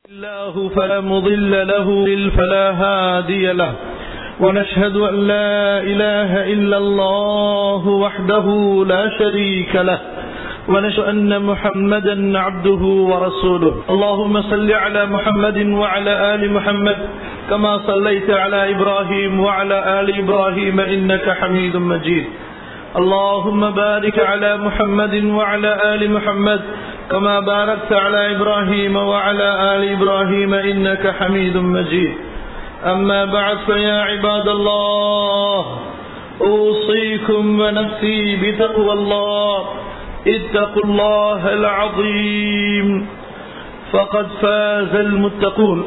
الله فلا مضل له فلا هادي له ونشهد أن لا إله إلا الله وحده لا شريك له ونشهد أن محمدا عبده ورسوله اللهم صل على محمد وعلى آل محمد كما صليت على إبراهيم وعلى آل إبراهيم إنك حميد مجيد اللهم بارك على محمد وعلى آل محمد كما باركت على إبراهيم وعلى آل إبراهيم إنك حميد مجيد أما بعد فيا عباد الله أوصيكم ونفسي بتقوى الله اتقوا الله العظيم فقد فاز المتقون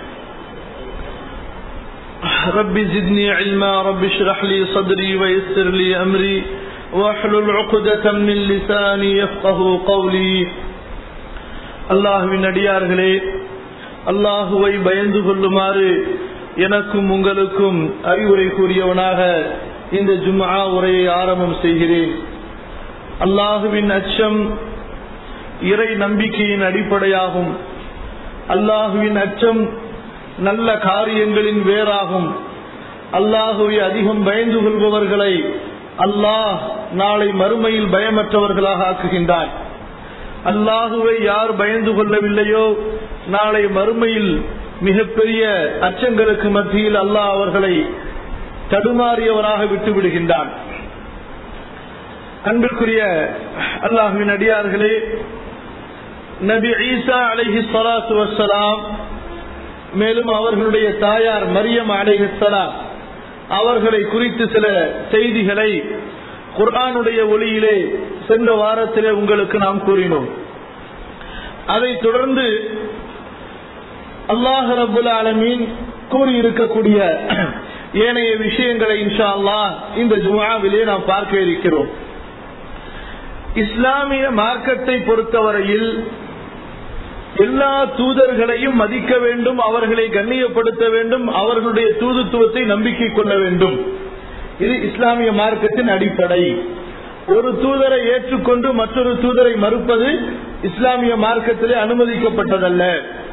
رب زدني علما رب اشرح لي صدري ويسر لي أمري واحلل عقدة من لساني يفقه قولي அல்லாஹுவின் அடியார்களே அல்லாஹுவை பயந்து கொள்ளுமாறு எனக்கும் உங்களுக்கும் அறிவுரை கூறியவனாக இந்த ஜும்ஆ உரையை ஆரம்பம் செய்கிறேன் அல்லாஹுவின் அச்சம் இறை நம்பிக்கையின் அடிப்படையாகும் அல்லாஹுவின் அச்சம் நல்ல காரியங்களின் வேறாகும் அல்லாஹுவை அதிகம் பயந்து கொள்பவர்களை அல்லாஹ் நாளை மறுமையில் பயமற்றவர்களாக ஆக்குகின்றான் அல்லாஹுவை யார் பயந்து கொள்ளவில்லையோ நாளை மறுமையில் மிகப்பெரிய அச்சங்களுக்கு மத்தியில் அல்லாஹ் அவர்களை தடுமாறியவராக விட்டு விடுகின்றான் அன்பிற்குரிய அல்லாஹுவின் அடியார்களே நபி ஈசா அலைஹி சலாத்து வசலாம் மேலும் அவர்களுடைய தாயார் மரியம் அலைஹிஸ்லாம் அவர்களை குறித்து சில செய்திகளை குர்ஆனுடைய ஒளியிலே சென்ற வாரத்திலே உங்களுக்கு நாம் கூறினோம் அதைத் தொடர்ந்து அல்லாஹ் ரபுல் ஆலமீன் கூறியிருக்கக்கூடிய ஏனைய விஷயங்களை இன்ஷா அல்லாஹ் இந்த ஜுமாவிலே நாம் பார்க்க இருக்கிறோம் இஸ்லாமிய மார்க்கத்தை பொறுத்தவரையில் எல்லா தூதர்களையும் மதிக்க வேண்டும் அவர்களை கண்ணியப்படுத்த வேண்டும் அவர்களுடைய தூதுத்துவத்தை நம்பிக்கை கொள்ள வேண்டும் இது இஸ்லாமிய மார்க்கத்தின் அடிப்படை ஒரு தூதரை ஏற்றுக்கொண்டு மற்றொரு தூதரை மறுப்பது இஸ்லாமிய மார்க்கத்திலே அனுமதிக்கப்பட்டதல்ல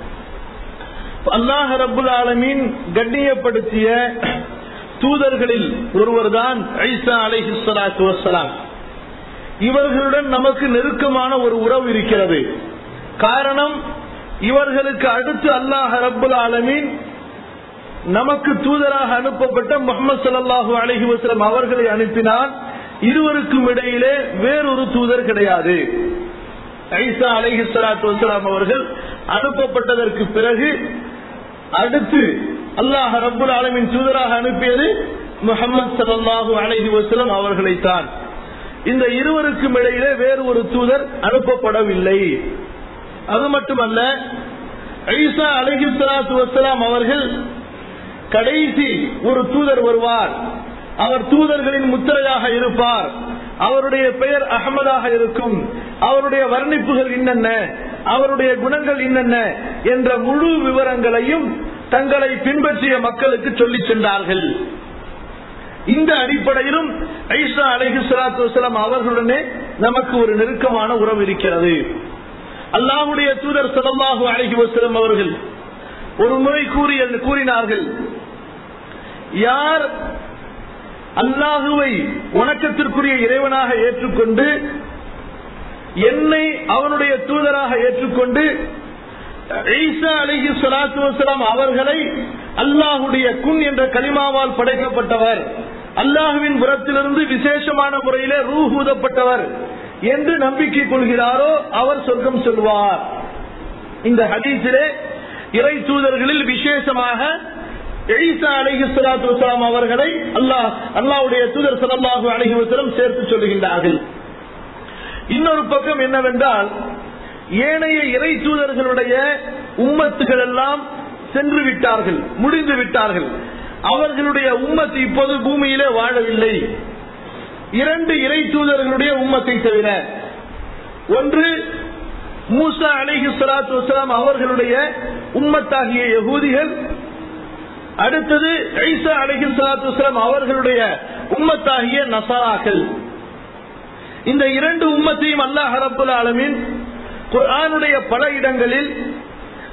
அல்லாஹ் ரபுல் ஆலமீன் கண்ணியப்படுத்திய தூதர்களில் ஒருவர் தான் ஐசா அலைஹிஸ்லாத்து வசலாம் இவர்களுடன் நமக்கு நெருக்கமான ஒரு உறவு இருக்கிறது காரணம் இவர்களுக்கு அடுத்து அல்லாஹ் ரபுல் ஆலமீன் நமக்கு தூதராக அனுப்பப்பட்ட முகமது சல்லாஹூ அலஹி வஸ்லம் அவர்களை அனுப்பினால் இருவருக்கும் இடையிலே வேறொரு தூதர் கிடையாது ஐசா அலஹி சலாத்து வசலாம் அவர்கள் அனுப்பப்பட்டதற்கு பிறகு அடுத்து அல்லாஹ் ரபுல் ஆலமின் தூதராக அனுப்பியது முகமது சல்லாஹூ அலஹி வஸ்லம் அவர்களைத்தான் இந்த இருவருக்கும் இடையிலே வேறு ஒரு தூதர் அனுப்பப்படவில்லை அது மட்டுமல்ல ஐசா அலஹி சலாத்து வசலாம் அவர்கள் கடைசி ஒரு தூதர் வருவார் அவர் தூதர்களின் முத்திரையாக இருப்பார் அவருடைய பெயர் அகமதாக இருக்கும் அவருடைய வர்ணிப்புகள் என்னென்ன அவருடைய குணங்கள் என்னென்ன என்ற முழு விவரங்களையும் தங்களை பின்பற்றிய மக்களுக்கு சொல்லி சென்றார்கள் இந்த அடிப்படையிலும் ஐசா அலஹி சலாத்து வசலாம் அவர்களுடனே நமக்கு ஒரு நெருக்கமான உறவு இருக்கிறது அல்லாஹுடைய தூதர் சலல்லாஹு அலஹி வசலம் அவர்கள் ஒரு முறை கூறிய கூறினார்கள் யார் அல்லாஹுவை வணக்கத்திற்குரிய இறைவனாக ஏற்றுக்கொண்டு என்னை அவனுடைய தூதராக ஏற்றுக்கொண்டு ஈசா அலிஹி சலாத்து வசலாம் அவர்களை அல்லாஹுடைய குன் என்ற களிமாவால் படைக்கப்பட்டவர் அல்லாஹுவின் புறத்திலிருந்து விசேஷமான முறையிலே ரூஹூதப்பட்டவர் என்று நம்பிக்கை கொள்கிறாரோ அவர் சொர்க்கம் சொல்வார் இந்த ஹதீஸிலே இறை தூதர்களில் விசேஷமாக எழிசா அலஹி சலாத்து வலாம் அவர்களை அல்லாஹ் அல்லாவுடைய தூதர் சலாஹு அலஹி வசலம் சேர்த்து சொல்லுகின்றார்கள் இன்னொரு பக்கம் என்னவென்றால் ஏனைய இறை தூதர்களுடைய உம்மத்துகள் எல்லாம் சென்று விட்டார்கள் முடிந்து விட்டார்கள் அவர்களுடைய உம்மத்து இப்போது பூமியிலே வாழவில்லை இரண்டு இறை தூதர்களுடைய உம்மத்தை தவிர ஒன்று மூசா அலிஹி சலாத்து வலாம் அவர்களுடைய உம்மத்தாகிய யகூதிகள் அடுத்தது ஐசா அலஹி சலாத்து வலாம் அவர்களுடைய உம்மத்தாகிய நசாராக்கள் இந்த இரண்டு உம்மத்தையும் அல்லாஹ் ரபுல் ஆலமின் குர்ஆனுடைய பல இடங்களில்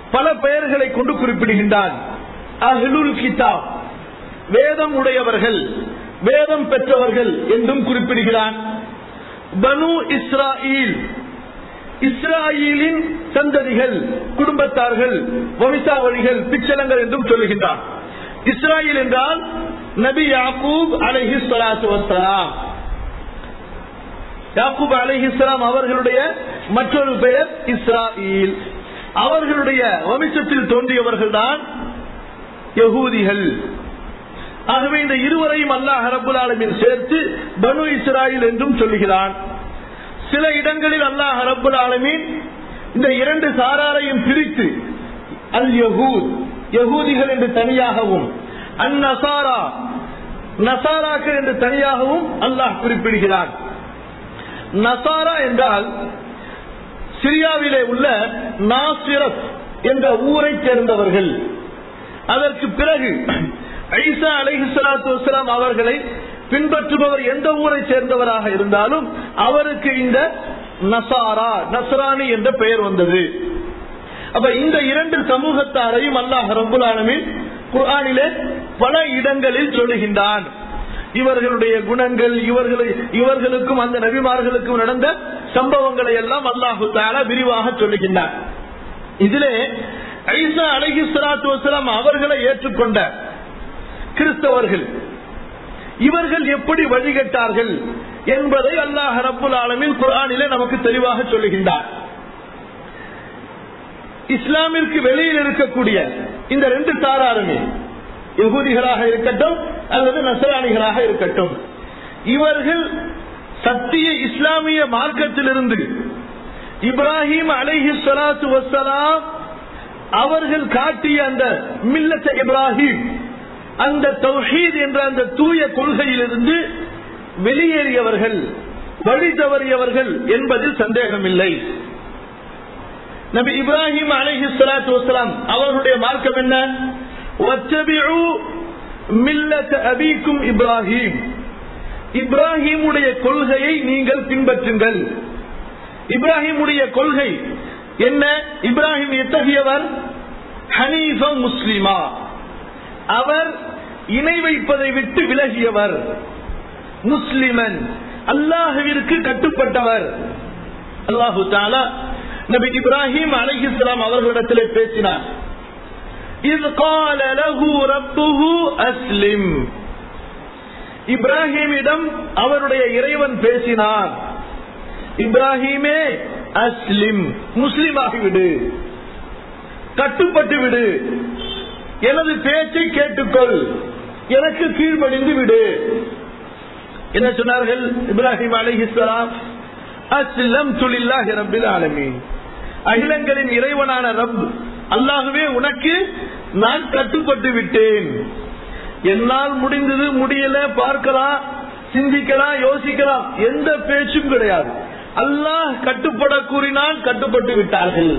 பல பெயர்களை கொண்டு குறிப்பிடுகின்றான் அஹ்லுல் கிதாப் வேதம் உடையவர்கள் வேதம் பெற்றவர்கள் என்றும் குறிப்பிடுகிறான் பனு இஸ்ராயில் இஸ்ராயலின் சந்ததிகள் குடும்பத்தார்கள் வம்சாவளிகள் பிச்சலங்கள் என்றும் சொல்லுகின்றான் இஸ்ராயில் என்றால் நபி யாக்கூப் அலைஹி ஸலாத்து வஸ்ஸலாம் யாக்கூப் அலைஹிஸ்லாம் அவர்களுடைய மற்றொரு பெயர் இஸ்ராயில் அவர்களுடைய வம்சத்தில் தோன்றியவர்கள் தான் யகூதிகள் ஆகவே இந்த இருவரையும் அல்லாஹ் ரபுல் ஆலமின் சேர்த்து பனு இஸ்ராயில் என்றும் சொல்லுகிறான் சில இடங்களில் அல்லாஹ் ரபுல் ஆலமீன் இந்த இரண்டு சாராரையும் பிரித்து அல் யகூத் யகூதிகள் என்று தனியாகவும் அந் நசாரா நசாராக்கள் என்று தனியாகவும் அல்லாஹ் குறிப்பிடுகிறான் நசாரா என்றால் சிரியாவிலே உள்ள நாசிரத் என்ற ஊரை சேர்ந்தவர்கள் அதற்கு பிறகு ஐசா அலைஹிஸ்லாத்து வஸ்லாம் அவர்களை பின்பற்றுபவர் எந்த ஊரை சேர்ந்தவராக இருந்தாலும் அவருக்கு இந்த நசாரா நசரானி என்ற பெயர் வந்தது அப்ப இந்த இரண்டு சமூகத்தாரையும் அல்லாஹ் ரபுல் ஆலமின் குர்ஆனிலே பல இடங்களில் சொல்லுகின்றான் இவர்களுடைய குணங்கள் இவர்களை இவர்களுக்கும் அந்த நபிமார்களுக்கும் நடந்த சம்பவங்களை எல்லாம் அல்லாஹு தாலா விரிவாக சொல்லுகின்றார் இதிலே ஐசா அலஹி சலாத்து வசலாம் அவர்களை ஏற்றுக்கொண்ட கிறிஸ்தவர்கள் இவர்கள் எப்படி வழிகட்டார்கள் என்பதை அல்லாஹ் ரப்புல் ஆலமின் குரானிலே நமக்கு தெளிவாக சொல்லுகின்றார் இஸ்லாமிற்கு வெளியில் இருக்கக்கூடிய இந்த ரெண்டு தாராருமே யகுதிகளாக இருக்கட்டும் அல்லது நசராணிகளாக இருக்கட்டும் இவர்கள் சத்திய இஸ்லாமிய மார்க்கத்திலிருந்து இப்ராஹிம் அலைஹி சலாத்து வசலாம் அவர்கள் காட்டிய அந்த மில்லத்த இப்ராஹிம் அந்த தௌஹீத் என்ற அந்த தூய கொள்கையிலிருந்து வெளியேறியவர்கள் வழி தவறியவர்கள் என்பதில் சந்தேகமில்லை நபி இப்ராஹிம் அலைஹி சலாத்து வசலாம் அவர்களுடைய மார்க்கம் என்ன அபீக்கும் இப்ராஹிம் இப்ராஹிமுடைய கொள்கையை நீங்கள் பின்பற்றுங்கள் இப்ராஹிமுடைய கொள்கை என்ன இப்ராஹிம் எத்தகையவர் ஹனீஃபா முஸ்லிமா அவர் இணை வைப்பதை விட்டு விலகியவர் முஸ்லிமன் அல்லாஹுவிற்கு கட்டுப்பட்டவர் அல்லாஹு தாலா நபி இப்ராஹிம் அலைஹிஸ்லாம் அவர்களிடத்திலே பேசினார் இது கால லகு ரப்புஹு அஸ்லிம் இப்ராஹிமிடம் அவருடைய இறைவன் பேசினார் இப்ராஹிமே அஸ்லிம் முஸ்லிம் ஆகிவிடு கட்டுப்பட்டு விடு எனது பேச்சை கேட்டுக்கொள் எனக்கு கீழ்ப்படிந்து விடு என்ன சொன்னார்கள் இப்ராஹிம் அலிஹிஸ்லாம் அஸ்லம் துலில்லாஹி ரப்பில் ஆலமீன் அகிலங்களின் இறைவனான ரப் அல்லாகவே உனக்கு நான் கட்டுப்பட்டு விட்டேன் என்னால் முடிந்தது முடியல பார்க்கலாம் சிந்திக்கலாம் யோசிக்கலாம் எந்த பேச்சும் கிடையாது அல்லாஹ் கட்டுப்பட கூறினால் கட்டுப்பட்டு விட்டார்கள்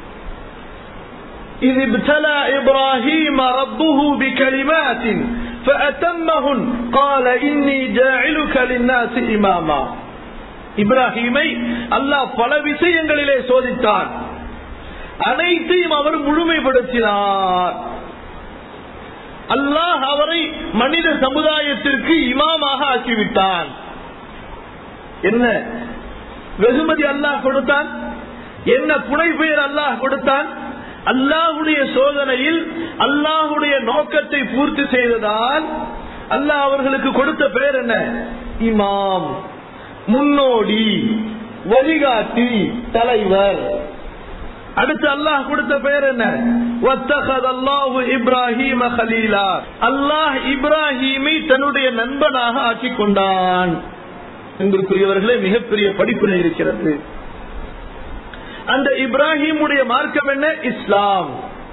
إذ ابتلى إبراهيم ربه بكلمات فأتمهن قال إني جاعلك للناس إماما இப்ராஹிமை அல்லாஹ் பல விஷயங்களிலே சோதித்தான் அனைத்தையும் அவர் முழுமைப்படுத்தினார் அல்லாஹ் அவரை மனித சமுதாயத்திற்கு இமாமாக ஆக்கிவிட்டான் என்ன வெகுமதி அல்லாஹ் கொடுத்தான் என்ன புனை பெயர் அல்லாஹ் கொடுத்தான் அல்லாஹுடைய சோதனையில் அல்லாஹுடைய நோக்கத்தை பூர்த்தி செய்ததால் அல்லாஹ் அவர்களுக்கு கொடுத்த பெயர் என்ன இமாம் முன்னோடி வழிகாட்டி தலைவர் அடுத்து அல்லாஹ் கொடுத்த பெயர் என்ன அல்லாஹு இப்ராஹிம் ஹலீலா அல்லாஹ் இப்ராஹிமை தன்னுடைய நண்பனாக ஆக்கிக் கொண்டான் என்பதற்குரியவர்களே மிகப்பெரிய படிப்பினை இருக்கிறது அந்த இப்ராஹிமுடைய மார்க்கம் என்ன இஸ்லாம்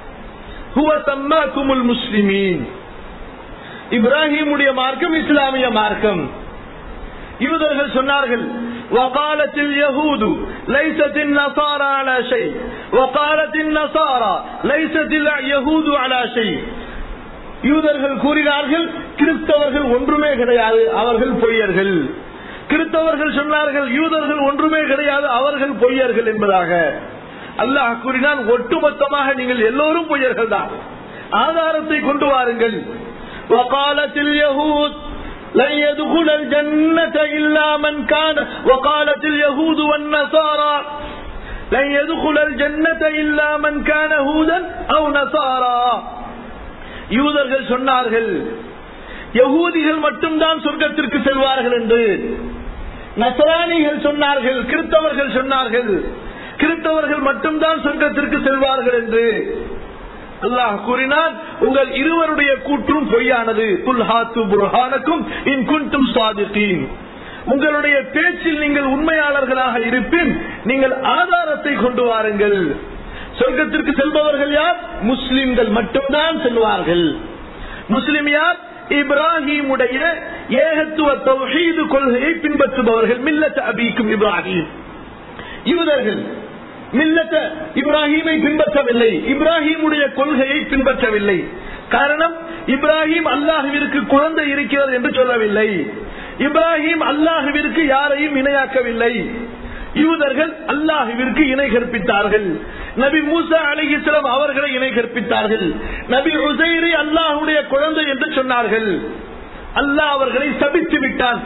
முஸ்லிமீன் இப்ராஹிமுடைய மார்க்கம் இஸ்லாமிய மார்க்கம் யூதர்கள் சொன்னார்கள் وقالت اليهود ليست النصارى على شيء وقالت النصارى ليست اليهود على شيء யூதர்கள் கூறினார்கள் கிறிஸ்தவர்கள் ஒன்றுமே கிடையாது அவர்கள் பொய்யர்கள் கிறிஸ்தவர்கள் சொன்னார்கள் யூதர்கள் ஒன்றுமே கிடையாது அவர்கள் பொய்யர்கள் என்பதாக அல்லாஹ் கூறினால் ஒட்டுமொத்தமாக நீங்கள் எல்லோரும் பொய்யர்கள் தான் ஆதாரத்தை கொண்டு வாருங்கள் وقالت اليهود لن يدخل الجنة إلا من كان وقالت اليهود والنصارى لن يدخل الجنة إلا من كان هودا أو نصارى யூதர்கள் சொன்னார்கள் யகூதிகள் மட்டும்தான் சொர்க்கத்திற்கு செல்வார்கள் என்று நசராணிகள் சொன்னார்கள் கிறிஸ்தவர்கள் சொன்னார்கள் கிறிஸ்தவர்கள் மட்டும்தான் சொர்க்கத்திற்கு செல்வார்கள் என்று அல்லாஹ் கூறினான் உங்கள் இருவருடைய கூற்றும் பொய்யானது புல்ஹாத்து புர்ஹானக்கும் இன் குன்டும் சாதித்தீன் உங்களுடைய பேச்சில் நீங்கள் உண்மையாளர்களாக இருப்பின் நீங்கள் ஆதாரத்தை கொண்டு வாருங்கள் சொர்க்கத்திற்கு செல்பவர்கள் யார் முஸ்லிம்கள் மட்டும்தான் செல்வார்கள் முஸ்லிம் யார் இப்ராஹிமுடைய ஏகத்துவ தௌஹீது கொள்கையை பின்பற்றுபவர்கள் மில்லத் அபீக்கும் இப்ராஹிம் யூதர்கள் மில்லத்த இப்ராஹிமை பின்பற்றவில்லை இப்ராஹிமுடைய கொள்கையை பின்பற்றவில்லை காரணம் இப்ராஹிம் அல்லாஹுவிற்கு குழந்தை இருக்கிறது என்று சொல்லவில்லை இப்ராஹிம் அல்லாஹுவிற்கு யாரையும் இணையாக்கவில்லை யூதர்கள் அல்லாஹுவிற்கு இணை கற்பித்தார்கள் நபி மூசா அலிஹிஸ்லாம் அவர்களை இணை கற்பித்தார்கள் நபி உசைரி அல்லாஹுடைய குழந்தை என்று சொன்னார்கள் அல்லாஹ் அவர்களை சபித்து விட்டான்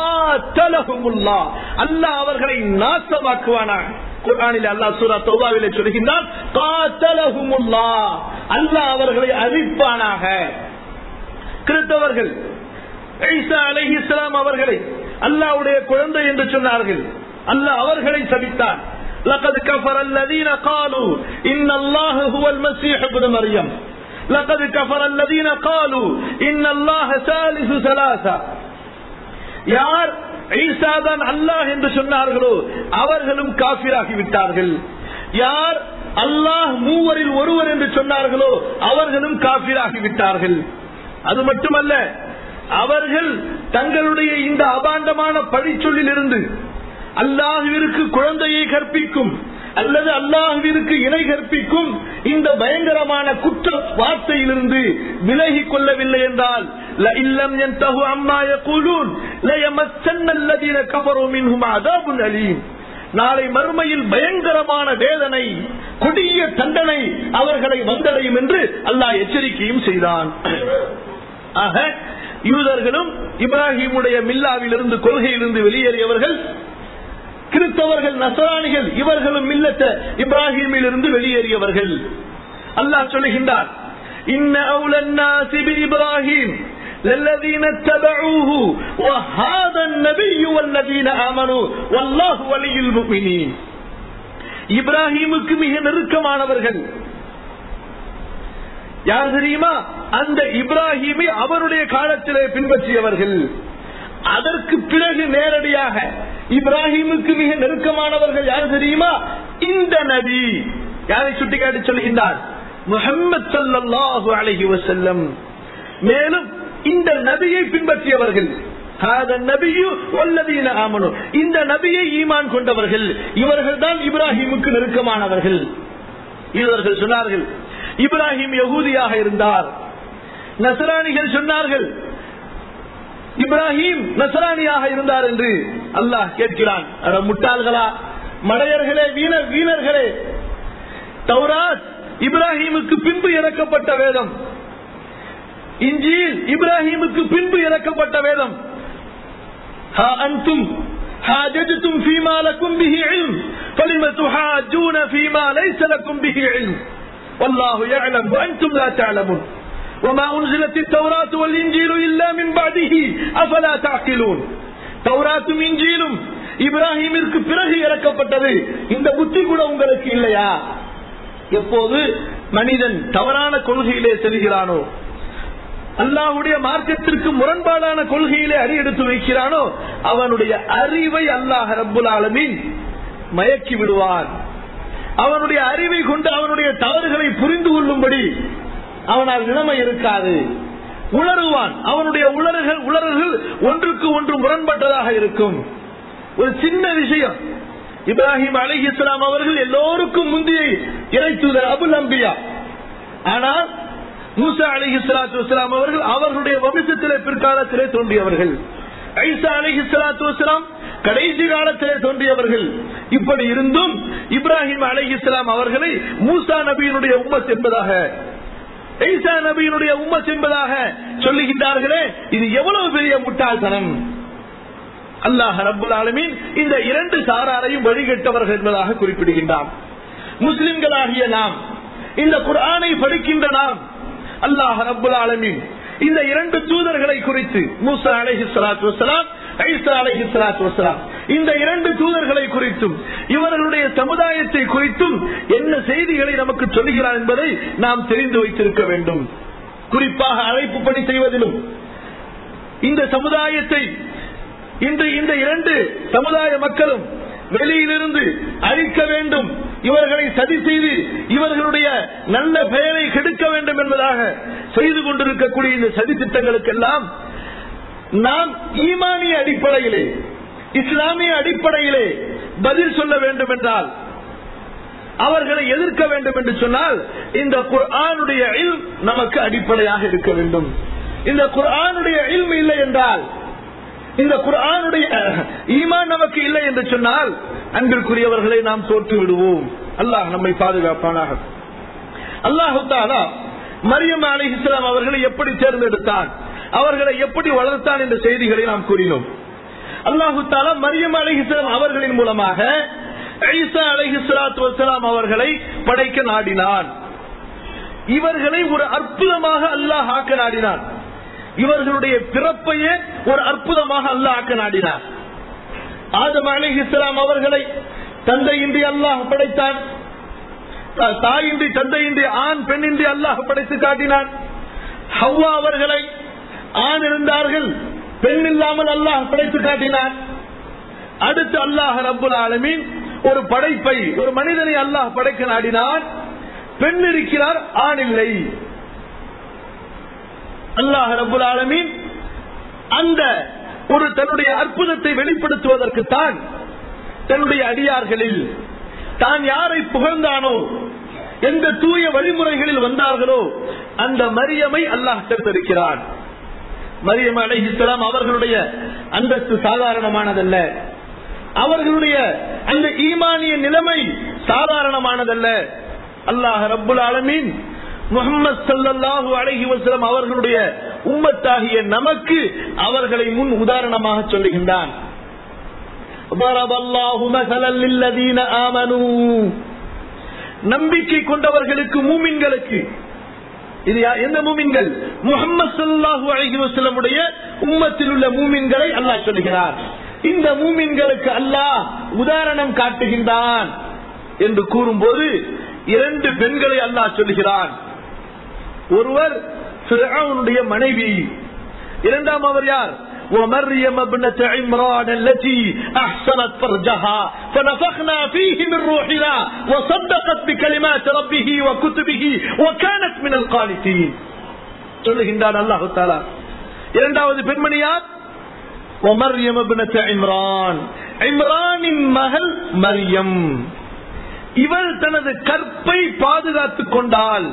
அல்லாஹ் அவர்களை நாசமாக்குவானா குர்ஆனில் அல்லாஹ் சூரா தௌபாவிலே சொல்கின்றான் காத்தலஹுமுல்லா அல்லாஹ் அவர்களை அழிப்பானாக கிறிஸ்தவர்கள் ஈசா அலைஹிஸ்ஸலாம் அவர்களை அல்லாஹ்வுடைய குழந்தை என்று சொன்னார்கள் அல்லாஹ் அவர்களை சபித்தான் لقد كفر الذين قالوا إن الله هو المسيح ابن مريم لقد كفر الذين قالوا إن الله ثالث ثلاثة யார் ஈசாதான் அல்லாஹ் என்று சொன்னார்களோ அவர்களும் காபிராகி விட்டார்கள் யார் அல்லாஹ் மூவரில் ஒருவர் என்று சொன்னார்களோ அவர்களும் காபிராகி விட்டார்கள் அது மட்டுமல்ல அவர்கள் தங்களுடைய இந்த அபாண்டமான பழிச்சொல்லில் இருந்து அல்லாஹுவிற்கு குழந்தையை கற்பிக்கும் அல்லது அல்லாஹுவிற்கு இணை கற்பிக்கும் இந்த பயங்கரமான குற்ற வார்த்தையிலிருந்து விலகி கொள்ளவில்லை என்றால் لئن ينتهوا عما يقولون ليمسن الذين كفروا منهم عذاب أليم நாளை மறுமையில் பயங்கரமான வேதனை கொடிய தண்டனை அவர்களை வந்தடையும் என்று அல்லாஹ் எச்சரிக்கையும் செய்தான் ஆக யூதர்களும் இப்ராஹிமுடைய மில்லாவிலிருந்து கொள்கையிலிருந்து வெளியேறியவர்கள் கிறிஸ்தவர்கள் நசராணிகள் இவர்களும் மில்லத்த இப்ராஹிமில் இருந்து வெளியேறியவர்கள் அல்லாஹ் சொல்லுகின்றார் இன்ன أولى இப்ராஹிம் للذين اتبعوه وهذا النبي والذين آمنوا والله ولي المؤمنين இப்ராஹிமுக்கு மிக நெருக்கமானவர்கள் யார் தெரியுமா அந்த இப்ராஹிமை அவருடைய காலத்திலே பின்பற்றியவர்கள் அதற்கு பிறகு நேரடியாக இப்ராஹிமுக்கு மிக நெருக்கமானவர்கள் யார் தெரியுமா இந்த நபி யாரை சுட்டிக்காட்டி சொல்கின்றார் முகமது சல்லாஹூ அலஹி வசல்லம் மேலும் இந்த நபியை பின்பற்றியவர்கள் இந்த நபியை ஈமான் கொண்டவர்கள் இவர்கள் தான் இப்ராஹிமுக்கு நெருக்கமானவர்கள் இவர்கள் சொன்னார்கள் இப்ராஹிம் யகூதியாக இருந்தார் நசராணிகள் சொன்னார்கள் இப்ராஹிம் நசராணியாக இருந்தார் என்று அல்லாஹ் கேட்கிறான் முட்டாள்களா மடையர்களே வீணர் வீணர்களே தௌராத் இப்ராஹிமுக்கு பின்பு இறக்கப்பட்ட வேதம் இஞ்சியில் இப்ராஹிமுக்கு பின்பு இறக்கப்பட்ட வேதம் أنتم حاججتم فيما لكم به علم فلم تحاجون فيما ليس لكم به علم والله يعلم وأنتم لا تعلمون وما أنزلت التوراة والإنجيل إلا من بعده أفلا تعقلون توراة இஞ்சியிலும் இப்ராஹிமிற்கு பிறகு இறக்கப்பட்டது இந்த புத்தி கூட உங்களுக்கு இல்லையா எப்போது மனிதன் தவறான கொள்கையிலே செல்கிறானோ அல்லாஹுடைய மார்க்கத்திற்கு முரண்பாடான கொள்கையிலே அறி எடுத்து வைக்கிறானோ அவனுடைய அறிவை அல்லாஹ் ரப்புல் ஆலமீன் மயக்கி விடுவான் அவனுடைய அறிவை கொண்டு அவனுடைய தவறுகளை புரிந்து கொள்ளும்படி அவனால் நிலைமை இருக்காது உணருவான் அவனுடைய உளறுகள் உளறுகள் ஒன்றுக்கு ஒன்று முரண்பட்டதாக இருக்கும் ஒரு சின்ன விஷயம் இப்ராஹிம் அலி இஸ்லாம் அவர்கள் எல்லோருக்கும் முந்தைய இறைத்துதர் அபுல் அம்பியா ஆனால் மூசா அலி இஸ்லாத்து வஸ்லாம் அவர்கள் அவர்களுடைய வம்சத்திலே பிற்காலத்திலே தோன்றியவர்கள் ஐசா அலி இஸ்லாத்து வஸ்லாம் கடைசி காலத்திலே தோன்றியவர்கள் இப்படி இருந்தும் இப்ராஹிம் அலை இஸ்லாம் அவர்களை மூசா நபியினுடைய உம்மத் என்பதாக ஈசா நபியினுடைய உம்மத் என்பதாக சொல்லுகின்றார்களே இது எவ்வளவு பெரிய முட்டாள்தனம் அல்லாஹ் ரபுல் ஆலமீன் இந்த இரண்டு சாராரையும் வழிகட்டவர்கள் என்பதாக குறிப்பிடுகின்றான் முஸ்லிம்களாகிய நாம் இந்த குர்ஆனை படிக்கின்ற நாம் அல்லாஹ் ரபுல் ஆலமீன் இந்த இரண்டு தூதர்களை குறித்து மூசா அலஹி சலாத்து வசலாம் ஐசா அலஹி சலாத்து வசலாம் இந்த இரண்டு தூதர்களை குறித்தும் இவர்களுடைய சமுதாயத்தை குறித்தும் என்ன செய்திகளை நமக்கு சொல்லுகிறார் என்பதை நாம் தெரிந்து வைத்திருக்க வேண்டும் குறிப்பாக அழைப்பு பணி செய்வதிலும் இந்த சமுதாயத்தை இன்று இந்த இரண்டு சமுதாய மக்களும் வெளியிலிருந்து அழிக்க வேண்டும் இவர்களை சதி செய்து இவர்களுடைய நல்ல பெயரை கெடுக்க வேண்டும் என்பதாக செய்து கொண்டிருக்கக்கூடிய இந்த சதி திட்டங்களுக்கெல்லாம் நாம் ஈமானிய அடிப்படையிலே இஸ்லாமிய அடிப்படையிலே பதில் சொல்ல வேண்டும் என்றால் அவர்களை எதிர்க்க வேண்டும் என்று சொன்னால் இந்த குர்ஆனுடைய இல்ம் நமக்கு அடிப்படையாக இருக்க வேண்டும் இந்த குர்ஆனுடைய இல்ம் இல்லை என்றால் இந்த குர்ஆனுடைய ஈமான் நமக்கு இல்லை என்று சொன்னால் அன்பிற்குரியவர்களை நாம் தோற்று விடுவோம் அல்லாஹ் நம்மை பாதுகாப்பானாக அல்லாஹு தாலா மரியம் அலி இஸ்லாம் அவர்களை எப்படி தேர்ந்தெடுத்தான் அவர்களை எப்படி வளர்த்தான் என்ற செய்திகளை நாம் கூறினோம் அல்லாஹு தாலா மரியம் அலி இஸ்லாம் அவர்களின் மூலமாக ஈசா அலஹி சலாத்து வசலாம் அவர்களை படைக்க நாடினான் இவர்களை ஒரு அற்புதமாக அல்லாஹ் ஆக்க நாடினான் இவர்களுடைய பிறப்பையே ஒரு அற்புதமாக அல்லாஹ் ஆக்க நாடினார் ஆதம் அலி இஸ்லாம் அவர்களை தந்தையின்றி அல்லாஹ் படைத்தான் தாயின்றி தந்தையின்றி ஆண் பெண்ணின்றி அல்லாஹ் படைத்து காட்டினான் ஹவ்வா அவர்களை ஆண் இருந்தார்கள் பெண் இல்லாமல் அல்லாஹ் படைத்து காட்டினான் அடுத்து அல்லாஹ் ரப்புல் ஆலமீன் ஒரு படைப்பை ஒரு மனிதனை அல்லாஹ் படைக்க நாடினான் பெண் இருக்கிறார் ஆண் இல்லை அல்லாஹ் ரபுல் ஆலமீன் அந்த ஒரு தன்னுடைய அற்புதத்தை வெளிப்படுத்துவதற்கு தான் தன்னுடைய அடியார்களில் தான் யாரை புகழ்ந்தானோ எந்த தூய வழிமுறைகளில் வந்தார்களோ அந்த மரியமை அல்லாஹ் தேர்ந்தெடுக்கிறான் மரியம் அலைஹிஸ்லாம் அவர்களுடைய அந்தஸ்து சாதாரணமானதல்ல அவர்களுடைய அந்த ஈமானிய நிலைமை சாதாரணமானதல்ல அல்லாஹ் ரப்புல் ஆலமீன் முகமது சல்லாஹூ அலஹி வசலம் அவர்களுடைய உம்மத்தாகிய நமக்கு அவர்களை முன் உதாரணமாக சொல்லுகின்றான் நம்பிக்கை கொண்டவர்களுக்கு மூமின்களுக்கு இது எந்த மூமின்கள் முகமது சல்லாஹூ அலஹி வசலமுடைய உம்மத்தில் உள்ள மூமின்களை அல்லாஹ் சொல்லுகிறார் இந்த மூமின்களுக்கு அல்லாஹ் உதாரணம் காட்டுகின்றான் என்று கூறும்போது இரண்டு பெண்களை அல்லாஹ் சொல்லுகிறான் ஒருவர் ஃபிரௌனுடைய மனைவி இரண்டாம் அவர் யார் ومريم ابنة عمران التي أحسنت فرجها فنفخنا فيه من روحنا وصدقت بكلمات ربه وكتبه وكانت من القانتين சொல்லுகின்றான் அல்லாஹு தாலா இரண்டாவது பெண்மணி யார் ومريم ابنة عمران இம்ரானின் மகள் மரியம் இவள் தனது கற்பை பாதுகாத்துக் கொண்டாள்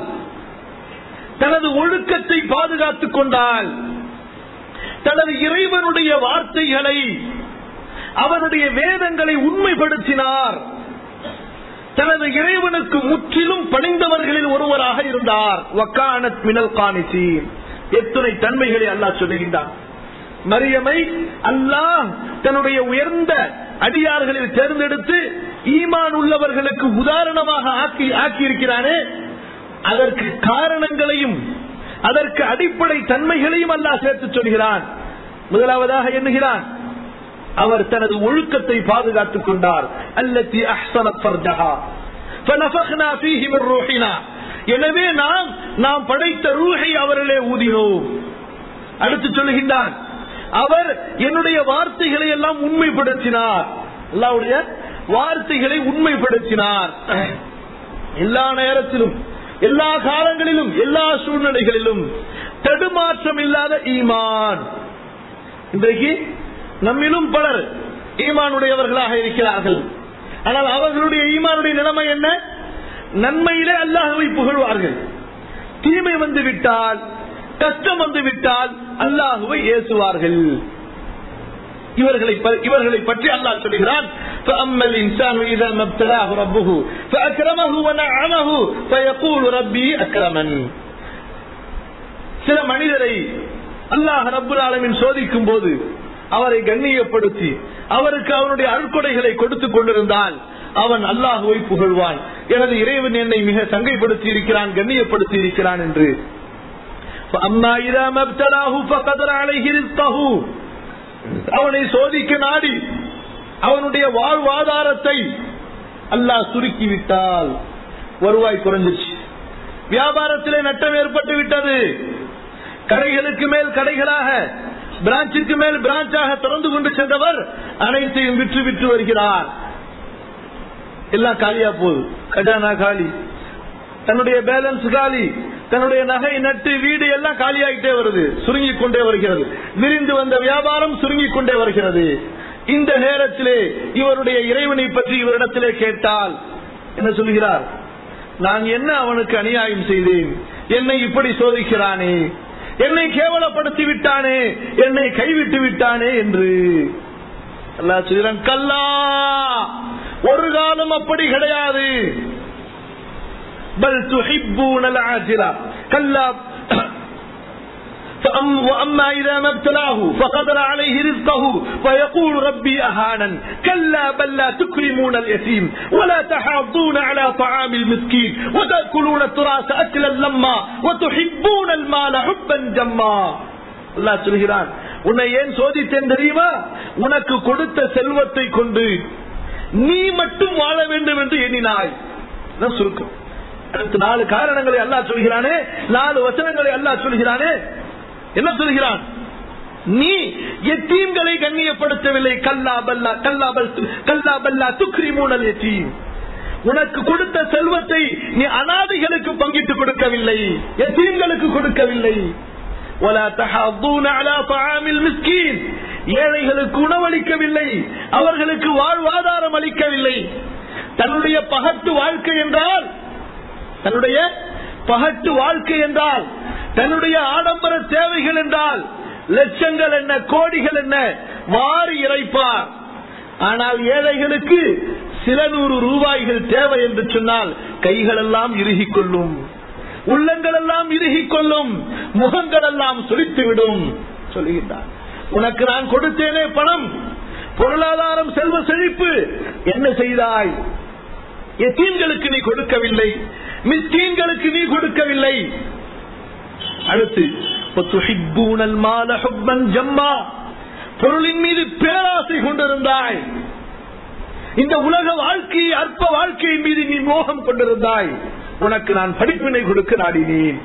தனது ஒழுக்கத்தை பாதுகாத்துக் கொண்டாள் தனது இறைவனுடைய வார்த்தைகளை அவனுடைய வேதங்களை உண்மைப்படுத்தினார் தனது இறைவனுக்கு முற்றிலும் பணிந்தவர்களில் ஒருவராக இருந்தார் வக்கானத் மினல் காணிசி எத்தனை தன்மைகளை அல்லாஹ் சொல்லுகின்றான் மரியமை அல்லாஹ் தன்னுடைய உயர்ந்த அடியார்களில் தேர்ந்தெடுத்து ஈமான் உள்ளவர்களுக்கு உதாரணமாக ஆக்கி ஆக்கியிருக்கிறானே அதற்கு காரணங்களையும் அதற்கு அடிப்படை தன்மைகளையும் அல்லாஹ் சேர்த்து சொல்கிறான் முதலாவதாக எண்ணுகிறான் அவர் தனது ஒழுக்கத்தை பாதுகாத்துக் கொண்டார் அல்லத்தி அஹ்சனத் ஃபர்ஜஹா فنفخنا فيه من روحنا எனவே நாம் நாம் படைத்த ரூஹை அவர்களே ஊதினோம் அடுத்து சொல்லுகின்றான் அவர் என்னுடைய வார்த்தைகளை எல்லாம் உண்மைப்படுத்தினார் அல்லாவுடைய வார்த்தைகளை உண்மைப்படுத்தினார் எல்லா நேரத்திலும் எல்லா காலங்களிலும் எல்லா சூழ்நிலைகளிலும் தடுமாற்றம் இல்லாத ஈமான் இன்றைக்கு நம்மிலும் பலர் ஈமானுடையவர்களாக இருக்கிறார்கள் ஆனால் அவர்களுடைய ஈமானுடைய நிலைமை என்ன நன்மையிலே அல்லாஹுவை புகழ்வார்கள் தீமை வந்து விட்டால் கஷ்டம் வந்து விட்டால் அல்லாஹுவை ஏசுவார்கள் இவர்களை ப- இவர்களை பற்றி அல்லாஹ் சொல்கிறான் فأما الإنسان إذا ما ابتلاه ربه فأكرمه ونعمه فيقول ربي أكرمن சில மனிதரை அல்லாஹ் ரப்புல் ஆலமீன் சோதிக்கும் போது அவரை கண்ணியப்படுத்தி அவருக்கு அவனுடைய அருட்கொடைகளை கொடுத்துக் கொண்டிருந்தால் அவன் அல்லாஹுவை புகழ்வான் எனது இறைவன் என்னை மிக சங்கைப்படுத்தி இருக்கிறான் கண்ணியப்படுத்தி இருக்கிறான் என்று فأما إذا ما ابتلاه فقدر عليه رزقه அவனை சோதிக்க நாடி அவனுடைய வாழ்வாதாரத்தை அல்லாஹ் சுருக்கி விட்டால் வருவாய் குறைஞ்சிச்சு வியாபாரத்திலே நட்டம் ஏற்பட்டு விட்டது கடைகளுக்கு மேல் கடைகளாக பிரான்ச்சுக்கு மேல் பிரான்ச்சாக திறந்து கொண்டு சென்றவர் அனைத்தையும் விற்று விற்று வருகிறார் எல்லாம் காலியா போகுது கடானா காலி தன்னுடைய பேலன்ஸ் காலி தன்னுடைய நகை நட்டு வீடு எல்லாம் காலியாகிட்டே வருது சுருங்கிக் கொண்டே வருகிறது விரிந்து வந்த வியாபாரம் சுருங்கிக் கொண்டே வருகிறது இந்த நேரத்திலே இவருடைய இறைவனை பற்றி இவரிடத்திலே கேட்டால் என்ன சொல்கிறார் நான் என்ன அவனுக்கு அநியாயம் செய்தேன் என்னை இப்படி சோதிக்கிறானே என்னை கேவலப்படுத்தி விட்டானே என்னை கைவிட்டு விட்டானே என்று அல்லாஹ் சொல்கிறான் கல்லா ஒரு காலம் அப்படி கிடையாது بل تحبون العاجلة كلا فأم وأما إذا ما ابتلاه فقدر عليه رزقه فيقول ربي أهانا كلا بل لا تكرمون اليتيم ولا تحاضون على طعام المسكين وتأكلون التراث أكلا لما وتحبون المال حبا جما அல்லாஹ் சொல்கிறான் உன்னை ஏன் சோதித்தேன் தெரியுமா உனக்கு கொடுத்த செல்வத்தை கொண்டு நீ மட்டும் வாழ வேண்டும் என்று எண்ணினாய் இதான் சுருக்கம் அடுத்து நாலு காரணங்களை அல்லாஹ் சொல்கிறானே நாலு வசனங்களை அல்லாஹ் சொல்கிறானே என்ன சொல்கிறான் நீ எத்தீம்களை கண்ணியப்படுத்தவில்லை கல்லா பல்லா கல்லா பல் கல்லா பல்லா துக்ரி மூனல் எத்தீம் உனக்கு கொடுத்த செல்வத்தை நீ அனாதைகளுக்கு பங்கிட்டு கொடுக்கவில்லை எத்தீம்களுக்கு கொடுக்கவில்லை ولا تحاضون على طعام المسكين ஏழைகளுக்கு உணவளிக்கவில்லை அவர்களுக்கு வாழ்வாதாரம் அளிக்கவில்லை தன்னுடைய பகட்டு வாழ்க்கை என்றால் தன்னுடைய பகட்டு வாழ்க்கை என்றால் தன்னுடைய ஆடம்பர தேவைகள் என்றால் லட்சங்கள் என்ன கோடிகள் என்ன வாரி இறைப்பார் ஆனால் ஏழைகளுக்கு சில நூறு ரூபாய்கள் தேவை என்று சொன்னால் கைகள் எல்லாம் இறுகிக் கொள்ளும் உள்ளங்கள் எல்லாம் இறுகிக் கொள்ளும் முகங்கள் எல்லாம் சுழித்துவிடும் சொல்லுகின்றார் உனக்கு நான் கொடுத்தேனே பணம் பொருளாதாரம் செல்வ செழிப்பு என்ன செய்தாய் எத்தீன்களுக்கு நீ கொடுக்கவில்லை மிஸ்கீன்களுக்கு நீ கொடுக்கவில்லை அடுத்து وَتُحِبُّونَ الْمَالَ حُبًّا جَمًّا பொருளின் மீது பேராசை கொண்டிருந்தாய் இந்த உலக வாழ்க்கையை அற்ப வாழ்க்கையின் மீது நீ மோகம் கொண்டிருந்தாய் உனக்கு நான் படிப்பினை கொடுக்க நாடினேன்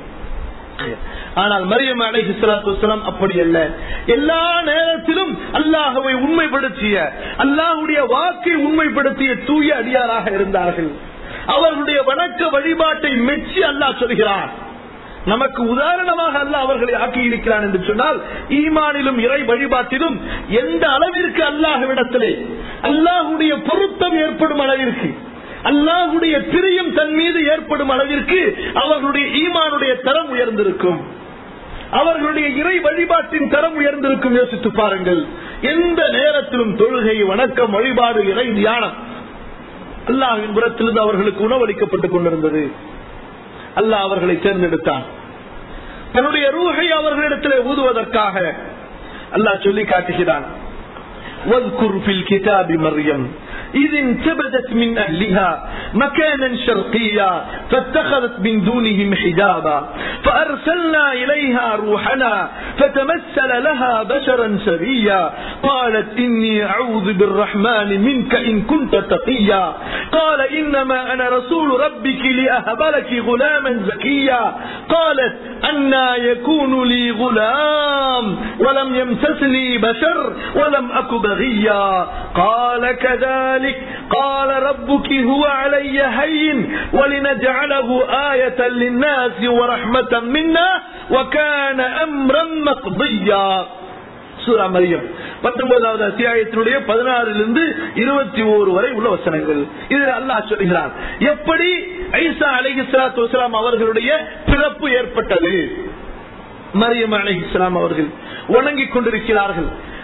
ஆனால் மரியம் அலைஹி ஸலாத்து வஸலாம் அப்படி அல்ல எல்லா நேரத்திலும் அல்லாஹ்வை உண்மைப்படுத்திய அல்லாஹ்வுடைய வாக்கை உண்மைப்படுத்திய தூய அடியாராக இருந்தார்கள் அவர்களுடைய வணக்க வழிபாட்டை மெச்சி அல்லாஹ் சொல்கிறான் நமக்கு உதாரணமாக அல்லாஹ் அவர்களை ஆக்கி இருக்கிறான் என்று சொன்னால் ஈமானிலும் இறை வழிபாட்டிலும் எந்த அளவிற்கு அல்லாஹ்விடத்திலே அல்லாஹுடைய பொருத்தம் ஏற்படும் அளவிற்கு அல்லாஹுடைய பிரியம் தன் மீது ஏற்படும் அளவிற்கு அவர்களுடைய ஈமானுடைய தரம் உயர்ந்திருக்கும் அவர்களுடைய இறை வழிபாட்டின் தரம் உயர்ந்திருக்கும் யோசித்து பாருங்கள் எந்த நேரத்திலும் தொழுகை வணக்கம் வழிபாடு இறை தியானம் அல்லாஹின் புறத்திலிருந்து அவர்களுக்கு உணவளிக்கப்பட்டுக் கொண்டிருந்தது அல்லாஹ் அவர்களை தேர்ந்தெடுத்தான் தன்னுடைய ரூஹை அவர்களிடத்திலே ஊதுவதற்காக அல்லாஹ் சொல்லி காட்டுகிறான் واذكر في الكتاب مريم إذ انتبذت من أهلها مكانا شرقيا فاتخذت من دونهم حجابا فأرسلنا إليها روحنا فتمثل لها بشرا سريا قالت إني أعوذ بالرحمن منك إن كنت تقيا قال إنما أنا رسول ربك لأهب لك غلاما زكيا قالت أنا يكون لي غلام ولم يمسسني بشر ولم أك بغيا قال كذلك قال ربك هو علي هين ولنجعله آية للناس ورحمة منا وكان أمرا مقضيا சூரா மரியம் பத்தொன்பதாவது அத்தியாயத்தினுடைய பதினாறிலிருந்து இருபத்தி ஓரு வரை உள்ள வசனங்கள் இதில் அல்லாஹ் சொல்கிறான் எப்படி ஐசா அலஹி சலாத்து வசலாம் அவர்களுடைய பிறப்பு ஏற்பட்டது மரியம் அலஹி இஸ்லாம் அவர்கள் வணங்கிக் கொண்டிருக்கிறார்கள்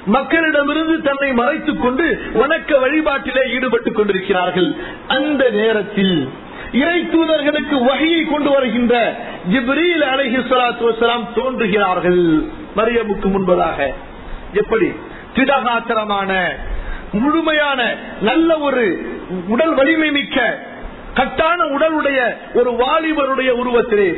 மக்களிடமிருந்து தன்னை மறைத்துக் கொண்டு வணக்க வழிபாட்டிலே ஈடுபட்டுக் கொண்டிருக்கிறார்கள் அந்த நேரத்தில் இறை தூதர்களுக்கு வகையை கொண்டு வருகின்ற ஜிப்ரீல் அலஹி சலாத்து வசலாம் தோன்றுகிறார்கள் மரியமுக்கு முன்பதாக எப்படி திடகாத்திரமான முழுமையான நல்ல ஒரு உடல் வலிமை மிக்க கட்டான உடலுடைய ஒரு வாலிபருடைய உருவத்திலே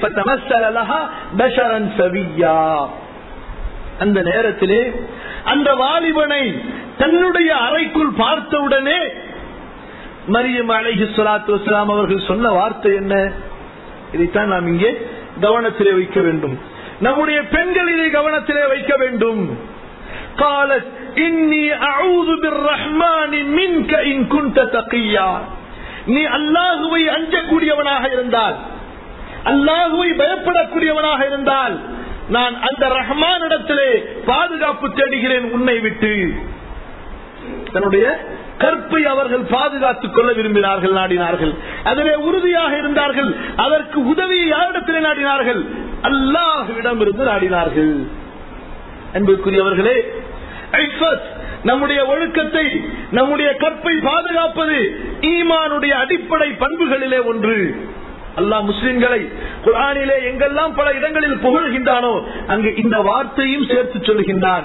அந்த நேரத்திலே அந்த வாலிபனை தன்னுடைய அறைக்குள் பார்த்தவுடனே மரியம் அலைஹி சலாத்து வஸ்லாம் அவர்கள் சொன்ன வார்த்தை என்ன இதைத்தான் நாம் இங்கே கவனத்திலே வைக்க வேண்டும் நம்முடைய பெண்கள் இதை கவனத்திலே வைக்க வேண்டும் قالت إني أعوذ بالرحمن منك إن كنت تقيا நீ அல்லாஹுவை அஞ்சக்கூடியவனாக இருந்தால் அல்லாஹுவை பயப்படக்கூடியவனாக இருந்தால் நான் அந்த ரஹ்மான் இடத்திலே பாதுகாப்பு தேடுகிறேன் உன்னை விட்டு தன்னுடைய கற்பை அவர்கள் பாதுகாத்துக் கொள்ள விரும்பினார்கள் நாடினார்கள் அதிலே உறுதியாக இருந்தார்கள் அதற்கு உதவியை யாரிடத்திலே நாடினார்கள் அல்லாஹுவிடம் இருந்து நாடினார்கள் என்பதற்குரியவர்களே நம்முடைய ஒழுக்கத்தை நம்முடைய கற்பை பாதுகாப்பது ஈமானுடைய அடிப்படை பண்புகளிலே ஒன்று அல்லாஹ் முஸ்லிம்களை குரானிலே எங்கெல்லாம் பல இடங்களில் புகழ்கின்றானோ அங்கு இந்த வார்த்தையும் சேர்த்து சொல்கின்றான்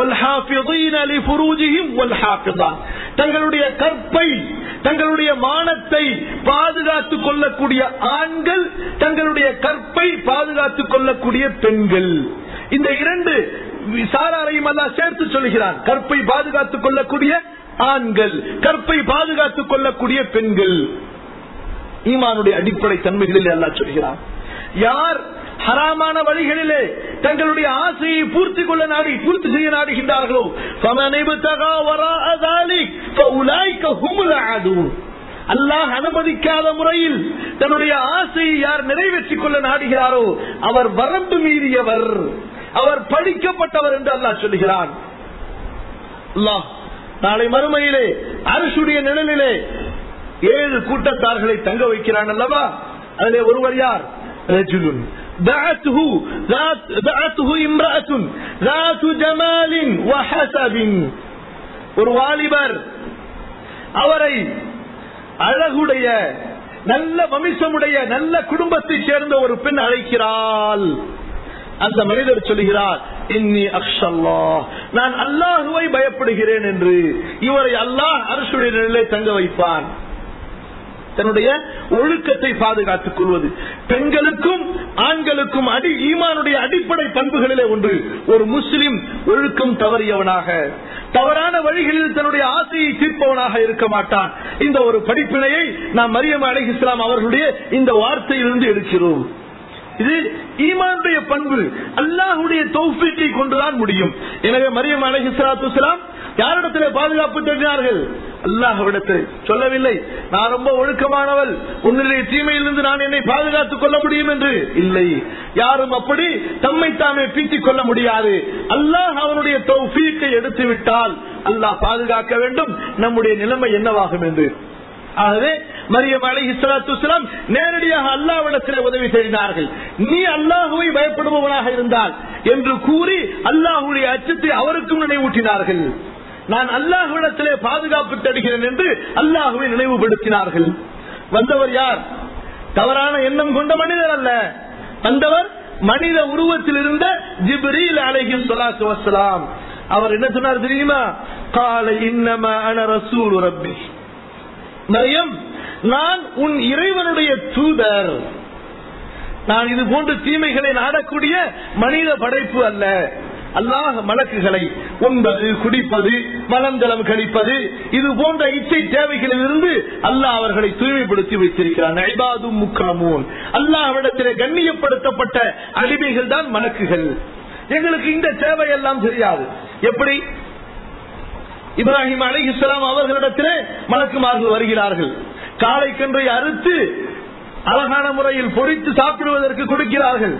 தங்களுடைய கற்பை தங்களுடைய மானத்தை பாதுகாத்துக் கொள்ளக்கூடிய ஆண்கள் தங்களுடைய கற்பை பாதுகாத்துக் கொள்ளக்கூடிய பெண்கள் இந்த இரண்டு சாராரையும் அல்ல சேர்த்து சொல்கிறான் கற்பை பாதுகாத்துக் கொள்ளக்கூடிய ஆண்கள் கற்பை பாதுகாத்துக் கொள்ளக்கூடிய பெண்கள் ஈமானுடைய அடிப்படை தன்மைகளில் அல்லா சொல்கிறான் யார் ஹராமான வழிகளிலே தங்களுடைய ஆசையை பூர்த்தி கொள்ள நாடி பூர்த்தி செய்ய நாடுகின்றார்களோ அல்லாஹ் அனுமதிக்காத முறையில் தன்னுடைய ஆசையை யார் நிறைவேற்றிக் கொள்ள நாடுகிறாரோ அவர் வரம்பு மீறியவர் அவர் படிக்கப்பட்டவர் என்று அல்லாஹ் சொல்லுகிறான் அல்லாஹ் நாளை மறுமையிலே அரசுடைய நிழலிலே ஏழு கூட்டத்தார்களை தங்க வைக்கிறான் அல்லவா அதிலே ஒருவர் யார் ரஜுலுன் دعته ذات دعته امرأة ذات جمال وحسب ஒரு வாலிபர் அவரை அழகுடைய நல்ல வம்சமுடைய நல்ல குடும்பத்தை சேர்ந்த ஒரு பெண் அழைக்கிறாள் அந்த மனிதர் சொல்லுகிறார் இன்னி அக்ஷல்லா நான் அல்லாஹுவை பயப்படுகிறேன் என்று இவரை அல்லாஹ் அரசுடைய நிலையிலே தங்க வைப்பான் தன்னுடைய ஒழுக்கத்தை பாதுகாத்துக் கொள்வது பெண்களுக்கும் ஆண்களுக்கும் அடி ஈமானுடைய அடிப்படை பண்புகளிலே ஒன்று ஒரு முஸ்லிம் ஒழுக்கம் தவறியவனாக தவறான வழிகளில் தன்னுடைய ஆசையை தீர்ப்பவனாக இருக்க மாட்டான் இந்த ஒரு படிப்பினையை நாம் மரியம் அலி இஸ்லாம் அவர்களுடைய இந்த வார்த்தையிலிருந்து எடுக்கிறோம் இது ஈமானுடைய பண்பு அல்லாஹுடைய தௌஃபீக்கை கொண்டுதான் முடியும் எனவே மரியம் அலஹி சலாத்து யாரிடத்திலே பாதுகாப்பு தேடினார்கள் அல்லாஹ்விடத்தில் சொல்லவில்லை நான் ரொம்ப ஒழுக்கமானவள் உன்னுடைய தீமையிலிருந்து நான் என்னை பாதுகாத்துக் கொள்ள முடியும் என்று இல்லை யாரும் அப்படி தம்மை தாமே பீத்திக் கொள்ள முடியாது அல்லாஹ் அவனுடைய தௌஃபீக்கை எடுத்து விட்டால் அல்லாஹ் பாதுகாக்க வேண்டும் நம்முடைய நிலைமை என்னவாகும் என்று ஆகவே மரியம் அலி இஸ்லாத்து நேரடியாக அல்லாவிடத்தில் உதவி செய்தார்கள் நீ அல்லாஹுவை பயப்படுபவனாக இருந்தால் என்று கூறி அல்லாஹுடைய அச்சத்தை அவருக்கும் நினைவூட்டினார்கள் நான் அல்லாஹுவிடத்திலே பாதுகாப்பு தருகிறேன் என்று அல்லாஹுவை நினைவுபடுத்தினார்கள் வந்தவர் யார் தவறான எண்ணம் கொண்ட மனிதர் அல்ல வந்தவர் மனித உருவத்தில் இருந்த ஜிப்ரீல் அலைஹிம் ஸலாத்து வஸ்ஸலாம் அவர் என்ன சொன்னார் தெரியுமா கால இன்னமா அன ரசூல் ரப்பி மரியம் நான் உன் இறைவனுடைய தூதர் நான் இது போன்ற தீமைகளை நாடக்கூடிய மனித படைப்பு அல்ல அல்லாஹ் மலக்குகளை உண்பது குடிப்பது மலந்தளம் கழிப்பது இது போன்ற இச்சை தேவைகளில் இருந்து அல்லாஹ் அவர்களை தூய்மைப்படுத்தி வைத்திருக்கிறான் ஐபாதும் முக்காமூன் அல்லாஹ்விடத்திலே கண்ணியப்படுத்தப்பட்ட அடிமைகள் தான் மலக்குகள் எங்களுக்கு இந்த தேவை எல்லாம் தெரியாது எப்படி இப்ராஹிம் அலி இஸ்லாம் அவர்களிடத்திலே மலக்குமார்கள் வருகிறார்கள் காளை கன்றை அறுத்து அழகான முறையில் பொறித்து சாப்பிடுவதற்கு கொடுக்கிறார்கள்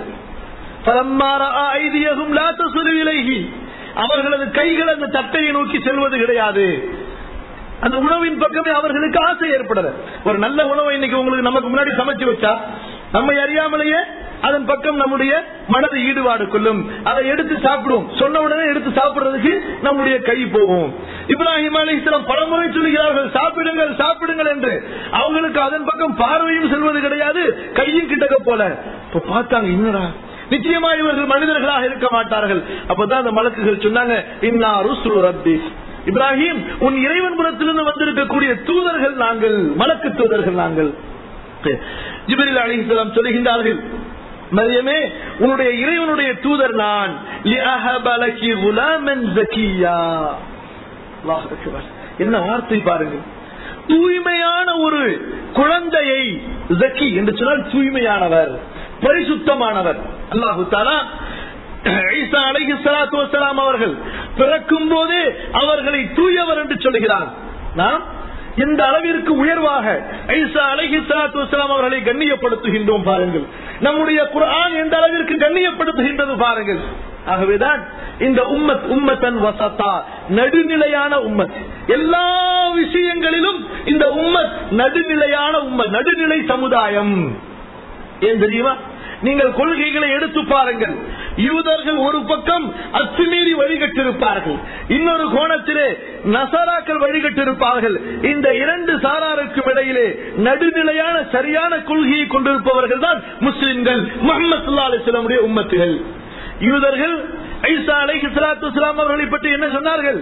அவர்களது கைகள் அந்த தட்டையை நோக்கி செல்வது கிடையாது அந்த உணவின் பக்கமே அவர்களுக்கு ஆசை ஏற்படல ஒரு நல்ல உணவை இன்னைக்கு உங்களுக்கு நமக்கு முன்னாடி சமைச்சு வச்சா நம்மை அறியாமலேயே அதன் பக்கம் நம்முடைய மனது ஈடுபாடு கொள்ளும் அதை எடுத்து சாப்பிடுவோம் சொன்ன உடனே எடுத்து சாப்பிடுறதுக்கு நம்முடைய கை போகும் இப்ராஹிம் அலிஸ்லாம் பலமுறை சொல்லுகிறார்கள் சாப்பிடுங்கள் சாப்பிடுங்கள் என்று அவங்களுக்கு அதன் பக்கம் பார்வையும் செல்வது கிடையாது கையும் கிட்டக்க போல இப்ப பார்த்தாங்க என்னடா நிச்சயமா இவர்கள் மனிதர்களாக இருக்க மாட்டார்கள் அப்பதான் அந்த மலக்குகள் சொன்னாங்க இன்னா ருசுல் ரப்பி இப்ராஹிம் உன் இறைவன் புறத்திலிருந்து வந்திருக்கக்கூடிய தூதர்கள் நாங்கள் மலக்கு தூதர்கள் நாங்கள் ஜிபிரில் அலிஹலாம் சொல்லுகின்றார்கள் மரியமே உன்னுடைய இறைவனுடைய தூதர் நான் லிஅஹபலகி குலாமன் ஜக்கியா அல்லாஹ் அக்பர். என்ன வார்த்தை பாருங்கள் தூய்மையான ஒரு குழந்தையை ஜக்கி என்று சொன்னால் தூய்மையானவர் பரிசுத்தமானவர் அல்லாஹு தாலா ஈசா அலைஹி ஸலாத்து வஸலாம் அவர்கள் பிறக்கும் போதே அவர்களை தூயவர் என்று சொல்கிறார் நாம் இந்த அளவிற்கு உயர்வாக ஐசா அலைஹி ஸலாத்து வஸலாம் அவர்களை கண்ணியப்படுத்துகின்றோம் பாருங்கள் நம்முடைய குர்ஆன் எந்த அளவிற்கு கண்ணியப்படுத்துகின்றது பாருங்கள் ஆகவேதான் இந்த உம்மத் உம்மத்தன் வசத்தா நடுநிலையான உம்மத் எல்லா விஷயங்களிலும் இந்த உம்மத் நடுநிலையான உம்மத் நடுநிலை சமுதாயம் ஏன் தெரியுமா நீங்கள் கொள்கைகளை எடுத்து பாருங்கள் யூதர்கள் ஒரு பக்கம் அத்துமீறி வழிகட்டிருப்பார்கள் இன்னொரு கோணத்திலே நசராக்கள் வழிகட்டிருப்பார்கள் இந்த இரண்டு சாராருக்கும் இடையிலே நடுநிலையான சரியான கொள்கையை கொண்டிருப்பவர்கள் தான் முஸ்லிம்கள் முகமது அலிஸ்லாமுடைய உம்மத்துகள் யூதர்கள் ஐசா அலைஹி ஸலாத்து வஸலாம் அவர்களை பற்றி என்ன சொன்னார்கள்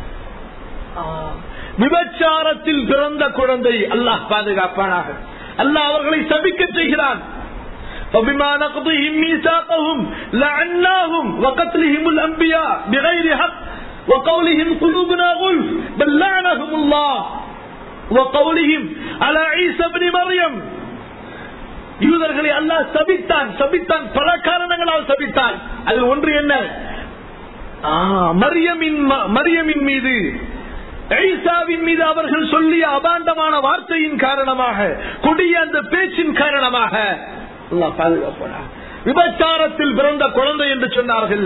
விபச்சாரத்தில் பிறந்த குழந்தை அல்லாஹ் பாதுகாப்பானாக அல்லாஹ் அவர்களை சபிக்க செய்கிறான் فبما نقضهم ميثاقهم لعناهم وقتلهم الانبياء بغير حق وقولهم قلوبنا غلف بل لعنهم الله وقولهم على عيسى ابن مريم யூதர்களை அல்லாஹ் சபித்தான் சபித்தான் பல காரணங்களால் சபித்தான் அது ஒன்று என்ன ஆ, மரியமின் ம- மரியமின் மீது ஈசாவின் மீது அவர்கள் சொல்லிய அபாண்டமான வார்த்தையின் காரணமாக கொடிய அந்த பேச்சின் காரணமாக அல்லாஹ் பாதுகாப்பானா விபச்சாரத்தில் பிறந்த குழந்தை என்று சொன்னார்கள்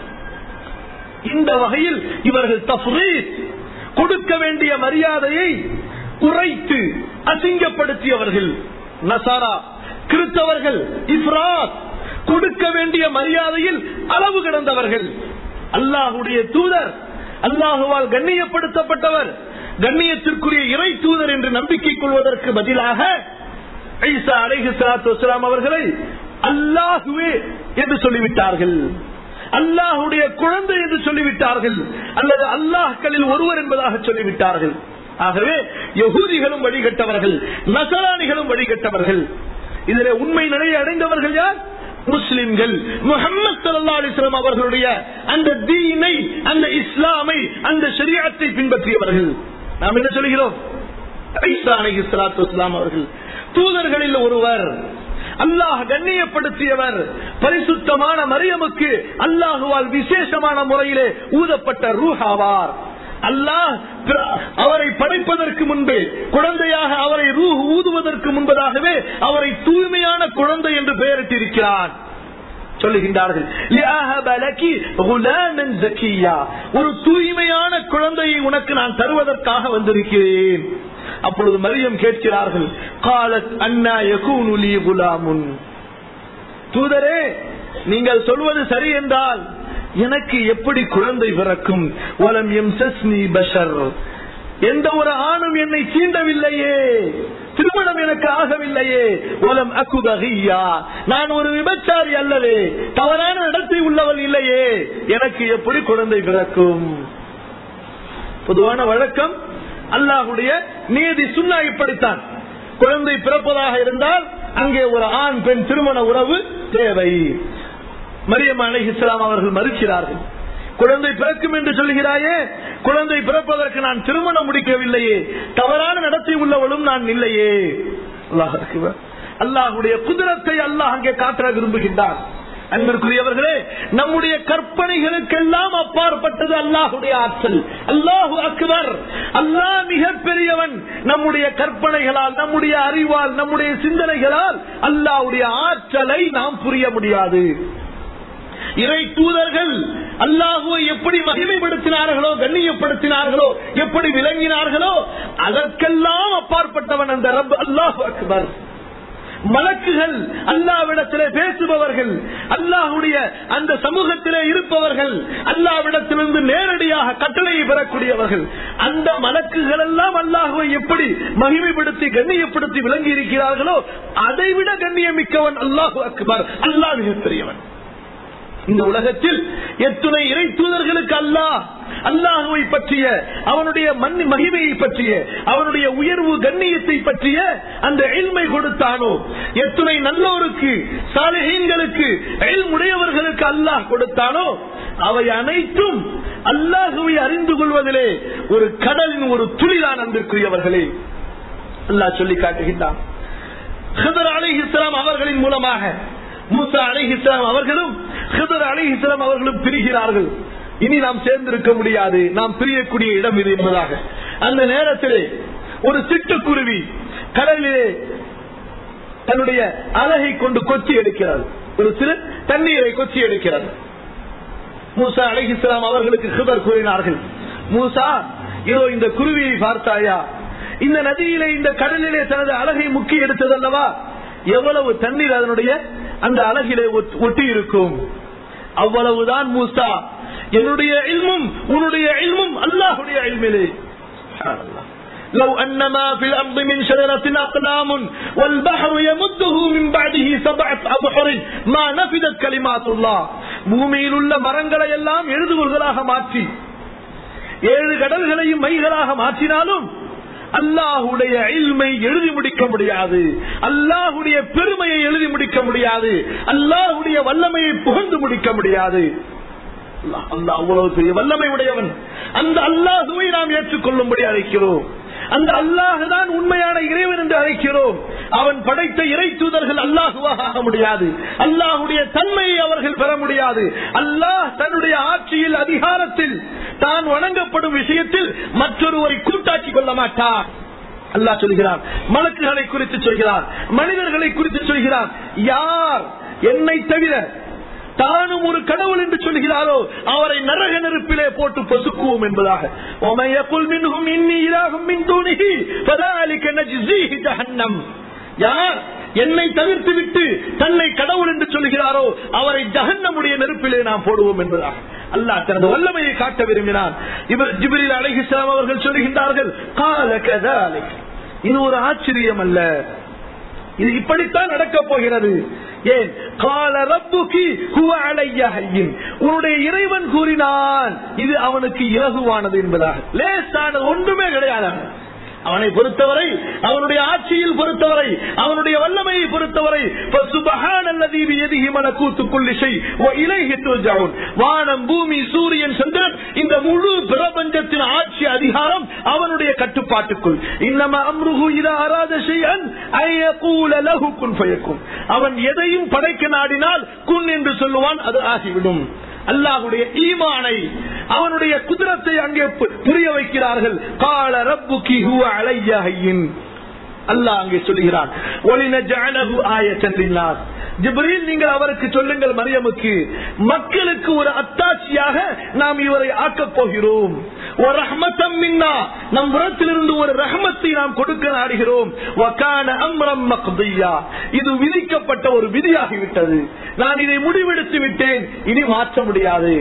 இந்த வகையில் இவர்கள் தஃப்ரீத் கொடுக்க வேண்டிய மரியாதையை குறைத்து அசிங்கப்படுத்தியவர்கள் நசாரா கிறிஸ்தவர்கள் இப்ராத் கொடுக்க வேண்டிய மரியாதையில் அளவு கிடந்தவர்கள் அல்லாஹுடைய தூதர் அல்லாஹுவால் கண்ணியப்படுத்தப்பட்டவர் கண்ணியத்திற்குரிய இறை தூதர் என்று நம்பிக்கை கொள்வதற்கு பதிலாக ஈசா அலைஹி ஸலாத்து வஸலாம் அவர்களை அல்லாஹுவே என்று சொல்லிவிட்டார்கள் அல்லாஹுடைய குழந்தை என்று சொல்லிவிட்டார்கள் அல்லது அல்லாஹ்களில் ஒருவர் என்பதாக சொல்லிவிட்டார்கள் ஆகவே யகூதிகளும் வழிகட்டவர்கள் நசராணிகளும் வழிகட்டவர்கள் இதிலே உண்மை நிலையை அடைந்தவர்கள் யார் முஸ்லிம்கள் முகமது சல்லா அலிஸ்லாம் அவர்களுடைய அந்த தீனை அந்த இஸ்லாமை அந்த ஷரியத்தை பின்பற்றியவர்கள் நாம் என்ன சொல்கிறோம் ஈசா அலைஹிஸ்ஸலாத்து வஸ்ஸலாம் அவர்கள் தூதர்களில் ஒருவர் அல்லாஹ் கண்ணியப்படுத்தியவர் பரிசுத்தமான மரியமுக்கு அல்லாஹுவால் விசேஷமான முறையிலே ஊதப்பட்ட ரூஹாவார் அல்லாஹ் பிர- அவரை படைப்பதற்கு முன்பே குழந்தையாக அவரை ரூஹ் ஊதுவதற்கு முன்பதாகவே அவரை தூய்மையான குழந்தை என்று பெயரிட்டிருக்கிறான் சொல்லுகின்றார்கள் "லிஅஹப லகி குலாமன் ஜக்கியா." ஒரு தூய்மையான குழந்தையை உனக்கு நான் தருவதற்காக வந்திருக்கிறேன் அப்பொழுது மரியம் கேட்கிறார்கள் காலத் அண்ணா யகூனு லீ குலாமுன் தூதரே நீங்கள் சொல்வது சரி என்றால் எனக்கு எப்படி குழந்தை பிறக்கும் வலம் எம் சஸ்னி பஷர் எந்த ஒரு ஆணும் என்னை சீண்டவில்லையே திருமணம் எனக்கு ஆகவில்லையே உலம் அக்குதகியா நான் ஒரு விபச்சாரி அல்லவே தவறான நடத்தை உள்ளவள் இல்லையே எனக்கு எப்படி குழந்தை பிறக்கும் பொதுவான வழக்கம் அல்லாஹுடைய நீதி சுண்ணா இப்படித்தான் குழந்தை பிறப்பதாக இருந்தால் அங்கே ஒரு ஆண் பெண் திருமண உறவு தேவை மரியம் அலைஹிஸ்ஸலாம் அவர்கள் மறுக்கிறார்கள் குழந்தை பிறக்கும் என்று சொல்கிறாயே குழந்தை பிறப்பதற்கு நான் திருமணம் முடிக்கவில்லையே தவறான நடத்தை உள்ளவளும் நான் இல்லையே அல்லாஹ் அக்பர். அல்லாஹுடைய குதிரத்தை அல்லாஹ் அங்கே காட்ட விரும்புகின்றான் அன்பிற்குரியவர்களே நம்முடைய கற்பனைகளுக்கெல்லாம் அப்பாற்பட்டது அல்லாஹுடைய ஆற்றல் அல்லாஹு அக்பர் அல்லாஹ் மிக பெரியவன் நம்முடைய கற்பனைகளால் நம்முடைய அறிவால் நம்முடைய சிந்தனைகளால் அல்லாஹுடைய ஆற்றலை நாம் புரிய முடியாது இறை தூதர்கள் அல்லாஹுவை எப்படி மகிமைப்படுத்தினார்களோ கண்ணியப்படுத்தினார்களோ எப்படி விளங்கினார்களோ அதற்கெல்லாம் அப்பாற்பட்டவன் அந்த ரப் அல்லாஹு அக்பர் மலக்குகள் அல்லாவிடத்திலே பேசுபவர்கள் அல்லாஹுடைய அந்த சமூகத்திலே இருப்பவர்கள் அல்லாவிடத்திலிருந்து நேரடியாக கட்டளையை பெறக்கூடியவர்கள் அந்த மலக்குகள் எல்லாம் அல்லாஹுவை எப்படி மகிமைப்படுத்தி கண்ணியப்படுத்தி விளங்கி இருக்கிறார்களோ அதைவிட கண்ணியமிக்கவன் அல்லாஹு அக்பர் அல்லாஹ் மிக பெரியவன் இந்த உலகத்தில் எத்துணை இறை தூதர்களுக்கு அல்லாஹ் அல்லாஹுவை பற்றிய அவனுடைய மண் மகிமையை பற்றிய அவனுடைய உயர்வு கண்ணியத்தை பற்றிய அந்த எல்மை கொடுத்தானோ எத்துணை நல்லோருக்கு சாலைகளுக்கு உடையவர்களுக்கு அல்லாஹ் கொடுத்தானோ அவை அனைத்தும் அல்லாஹுவை அறிந்து கொள்வதிலே ஒரு கடலின் ஒரு துளிதான் அன்பிற்குரியவர்களே அல்லாஹ் சொல்லி காட்டுகின்றான் ஹிதர் அலி இஸ்லாம் அவர்களின் மூலமாக மூசா அலி இஸ்லாம் அவர்களும் ஹிதர் அலி இஸ்லாம் அவர்களும் பிரிகிறார்கள் இனி நாம் சேர்ந்திருக்க முடியாது நாம் பிரியக்கூடிய இடம் இது என்பதாக அந்த நேரத்திலே ஒரு சிட்டுக்குருவி கடலிலே தன்னுடைய அழகை கொண்டு கொச்சி எடுக்கிறது ஒரு சிறு தண்ணீரை கொச்சி எடுக்கிறது மூசா அலி இஸ்லாம் அவர்களுக்கு ஹிதர் கூறினார்கள் மூசா இதோ இந்த குருவியை பார்த்தாயா இந்த நதியிலே இந்த கடலிலே தனது அழகை முக்கி எடுத்ததல்லவா எவ்வளவு தண்ணீர் அதனுடைய அந்த அழகிலே ஒட்டி இருக்கும் அவ்வளவுதான் மூசா என்னுடைய இல்மும் உன்னுடைய இல்மும் அல்லாஹுடைய இல்மிலே لو أن ما في الأرض من شجرة أقلام والبحر يمده من بعده سبعة أبحر ما نفذت كلمات الله பூமியில் உள்ள மரங்களை எல்லாம் எழுதுகோள்களாக மாற்றி ஏழு கடல்களையும் மைகளாக மாற்றினாலும் அல்லாஹுடைய இல்மை எழுதி முடிக்க முடியாது அல்லாஹுடைய பெருமையை எழுதி முடிக்க முடியாது அல்லாஹுடைய வல்லமையை புகழ்ந்து முடிக்க முடியாது அல்லாஹ் அவ்வளவு பெரிய வல்லமை உடையவன் அந்த அல்லாஹுவை நாம் ஏற்றுக்கொள்ளும்படி அழைக்கிறோம் அந்த அல்லாஹுதான் உண்மையான இறைவன் என்று அழைக்கிறோம் அவன் படைத்த இறை தூதர்கள் அல்லாஹுவாக ஆக முடியாது அல்லாஹுடைய தன்மையை அவர்கள் பெற முடியாது அல்லாஹ் தன்னுடைய ஆட்சியில் அதிகாரத்தில் தான் வணங்கப்படும் விஷயத்தில் மற்றொருவரை கூட்டாக்கி கொள்ள மாட்டார் அல்லாஹ் சொல்கிறார் மலக்குகளை குறித்து சொல்கிறார் மனிதர்களை குறித்து சொல்கிறார் யார் என்னை தவிர தானும் ஒரு கடவுள் என்று சொல்கிறாரோ அவரை நரக நெருப்பிலே போட்டு பொசுக்குவோம் என்பதாக யார் என்னை தவிர்த்து விட்டு தன்னை கடவுள் என்று சொல்கிறாரோ அவரை ஜகன்னமுடைய நெருப்பிலே நாம் போடுவோம் என்பதாக அல்லாஹ் தனது வல்லமையை காட்ட விரும்பினார் இவர் ஜிபிரில் அலைஹிஸ்லாம் அவர்கள் சொல்கின்றார்கள் கால கதாலிக் இது ஒரு ஆச்சரியம் அல்ல இது இப்படித்தான் நடக்க போகிறது ஏன் கால ரப்புக்கு உன்னுடைய இறைவன் கூறினான் இது அவனுக்கு இலகுவானது என்பதாக லேசானது ஒன்றுமே கிடையாது அவனை பொறுத்தவரை அவனுடைய ஆட்சியில் பொறுத்தவரை அவனுடைய வல்லமையை பொறுத்தவரை வானம் பூமி சூரியன் சந்திரன் இந்த முழு பிரபஞ்சத்தின் ஆட்சி அதிகாரம் அவனுடைய கட்டுப்பாட்டுக்குள் இன்னம அம்ருகு இத அராத செய்யன் அவன் எதையும் படைக்க நாடினால் குன் என்று சொல்லுவான் அது ஆகிவிடும் அல்லாஹுடைய ஈமானை அவனுடைய குதிரத்தை அங்கே புரிய வைக்கிறார்கள் கால ரப்புகி ஹுவ அலையின் அல்லாஹ் அங்கே சொல்லுகிறான் ஜிப்ரீல் நீங்கள் அவருக்கு சொல்லுங்கள் மரியமுக்கு மக்களுக்கு ஒரு அத்தாட்சியாக நாம் இவரை ஆக்கப் போகிறோம் ஒரு ரஹ்மத்தம் மின்னா நம் புறத்திலிருந்து ஒரு ரஹமத்தை நாம் கொடுக்க நாடுகிறோம் அம்ரம் மக்தியா இது விதிக்கப்பட்ட ஒரு விதியாகிவிட்டது நான் இதை முடிவெடுத்து விட்டேன் இனி மாற்ற முடியாது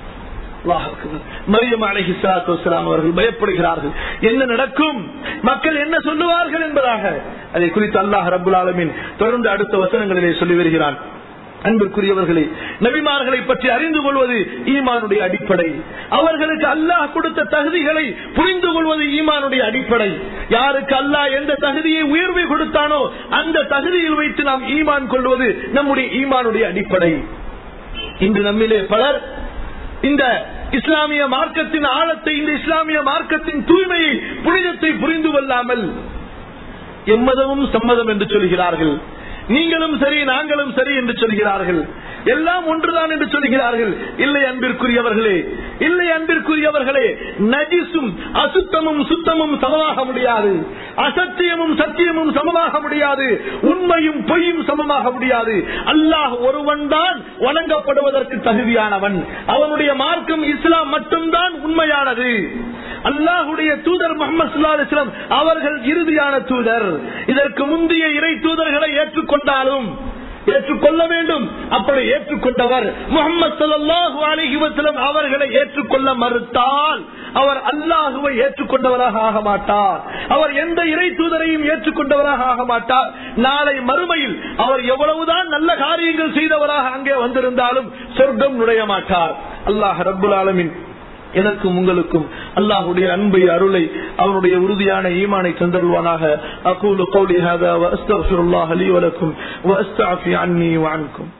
மரியம் அலஹி அவர்கள் பயப்படுகிறார்கள் என்ன நடக்கும் மக்கள் என்ன சொல்லுவார்கள் என்பதாக அதை குறித்து அல்லாஹ் ரபுல் ஆலமின் தொடர்ந்து அடுத்த வசனங்களிலே சொல்லி வருகிறான் அன்பிற்குரியவர்களே நபிமார்களை பற்றி அறிந்து கொள்வது ஈமானுடைய அடிப்படை அவர்களுக்கு அல்லாஹ் கொடுத்த தகுதிகளை புரிந்து கொள்வது ஈமானுடைய அடிப்படை யாருக்கு அல்லாஹ் எந்த தகுதியை உயர்வை கொடுத்தானோ அந்த தகுதியில் வைத்து நாம் ஈமான் கொள்வது நம்முடைய ஈமானுடைய அடிப்படை இன்று நம்மிலே பலர் இந்த இஸ்லாமிய மார்க்கத்தின் ஆழத்தை இந்த இஸ்லாமிய மார்க்கத்தின் தூய்மையை புனிதத்தை புரிந்து கொள்ளாமல் எம்மதமும் சம்மதம் என்று சொல்கிறார்கள் நீங்களும் சரி நாங்களும் சரி என்று சொல்கிறார்கள் எல்லாம் ஒன்றுதான் என்று சொல்கிறார்கள் இல்லை அன்பிற்குரியவர்களே இல்லை அன்பிற்குரியவர்களே நஜிசும் அசுத்தமும் சுத்தமும் சமமாக முடியாது அசத்தியமும் சத்தியமும் சமமாக முடியாது உண்மையும் பொய்யும் சமமாக முடியாது அல்லாஹ் ஒருவன் தான் வணங்கப்படுவதற்கு தகுதியானவன் அவனுடைய மார்க்கம் இஸ்லாம் மட்டும்தான் உண்மையானது அல்லாஹுடைய தூதர் முகமது ஸல்லல்லாஹு அலைஹி வஸல்லம் அவர்கள் இறுதியான தூதர் இதற்கு முந்தைய இறை தூதர்களை ஏற்றுக்கொண்டாலும் ஏற்றுக்கொள்ள வேண்டும் அப்படி ஏற்றுக்கொண்டவர் முகமது ஸல்லல்லாஹு அலைஹி வஸல்லம் அவர்களை ஏற்றுக்கொள்ள மறுத்தால் அவர் அல்லாஹுவை ஏற்றுக்கொண்டவராக ஆக மாட்டார் அவர் எந்த இறை தூதரையும் ஏற்றுக்கொண்டவராக ஆக மாட்டார் நாளை மறுமையில் அவர் எவ்வளவுதான் நல்ல காரியங்கள் செய்தவராக அங்கே வந்திருந்தாலும் சொர்க்கம் நுழைய மாட்டார் அல்லாஹ் ரப்புல் ஆலமின் எனக்கும் உங்களுக்கும் அல்லாஹுடைய அன்பை அருளை அவனுடைய உறுதியான ஈமானை தந்தருவானாக அகூலு கௌலி ஹாதா வ அஸ்தக்ஃபிருல்லாஹ் லீ வ லக்கும் வ அஸ்தஅஃபி அன்னி வ அன்கும்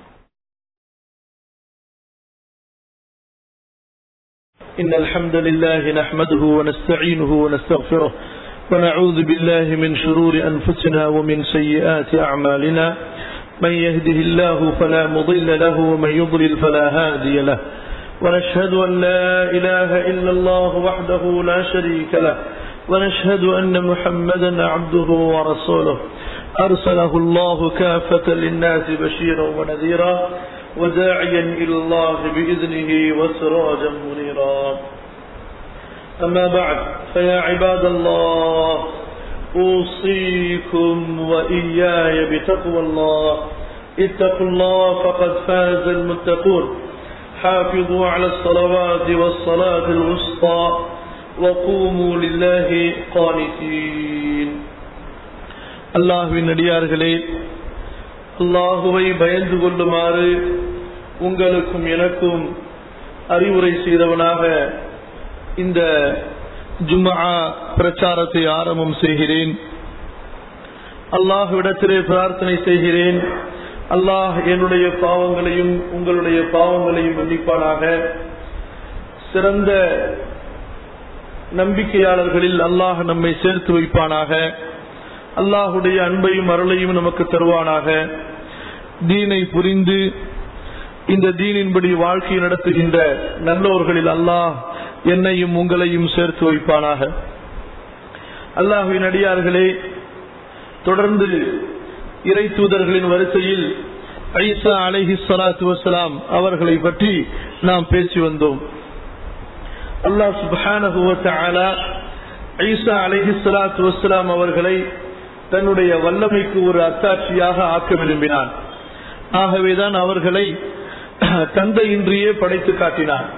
إن الحمد لله نحمده ونستعينه ونستغفره ونعوذ بالله من شرور أنفسنا ومن سيئات أعمالنا من يهده الله فلا مضل له ومن يضلل فلا هادي له ونشهد أن لا إله إلا الله وحده لا شريك له ونشهد أن محمدا عبده ورسوله أرسله الله كافة للناس بشيرا ونذيرا وداعيا إلى الله بإذنه وسراجا منيرا أما بعد فيا عباد الله أوصيكم وإياي بتقوى الله اتقوا الله فقد فاز المتقون حافظوا على الصلوات والصلاة الوسطى وقوموا لله قانتين அல்லாஹுவின் அடியார்களே அல்லாஹுவை பயந்து கொள்ளுமாறு உங்களுக்கும் எனக்கும் அறிவுரை செய்தவனாக இந்த ஜும்ஆ பிரச்சாரத்தை ஆரம்பம் செய்கிறேன் அல்லாஹுவிடத்திலே பிரார்த்தனை செய்கிறேன் அல்லாஹ் என்னுடைய பாவங்களையும் உங்களுடைய பாவங்களையும் மன்னிப்பானாக சிறந்த நம்பிக்கையாளர்களில் அல்லாஹ் நம்மை சேர்த்து வைப்பானாக அல்லாஹுடைய அன்பையும் அருளையும் நமக்கு தருவானாக தீனை புரிந்து இந்த தீனின்படி வாழ்க்கை நடத்துகின்ற நல்லோர்களில் அல்லாஹ் என்னையும் உங்களையும் சேர்த்து வைப்பானாக அல்லாஹுவின் அடியார்களே தொடர்ந்து இறை தூதர்களின் வரிசையில் ஐசா அலஹி சலாத்து வசலாம் அவர்களை பற்றி நாம் பேசி வந்தோம் அல்லாஹ் சுபான ஐசா அலஹி சலாத்து வசலாம் அவர்களை தன்னுடைய வல்லமைக்கு ஒரு அத்தாட்சியாக ஆக்க விரும்பினான் ஆகவேதான் அவர்களை தந்தையின்றியே படைத்து காட்டினார்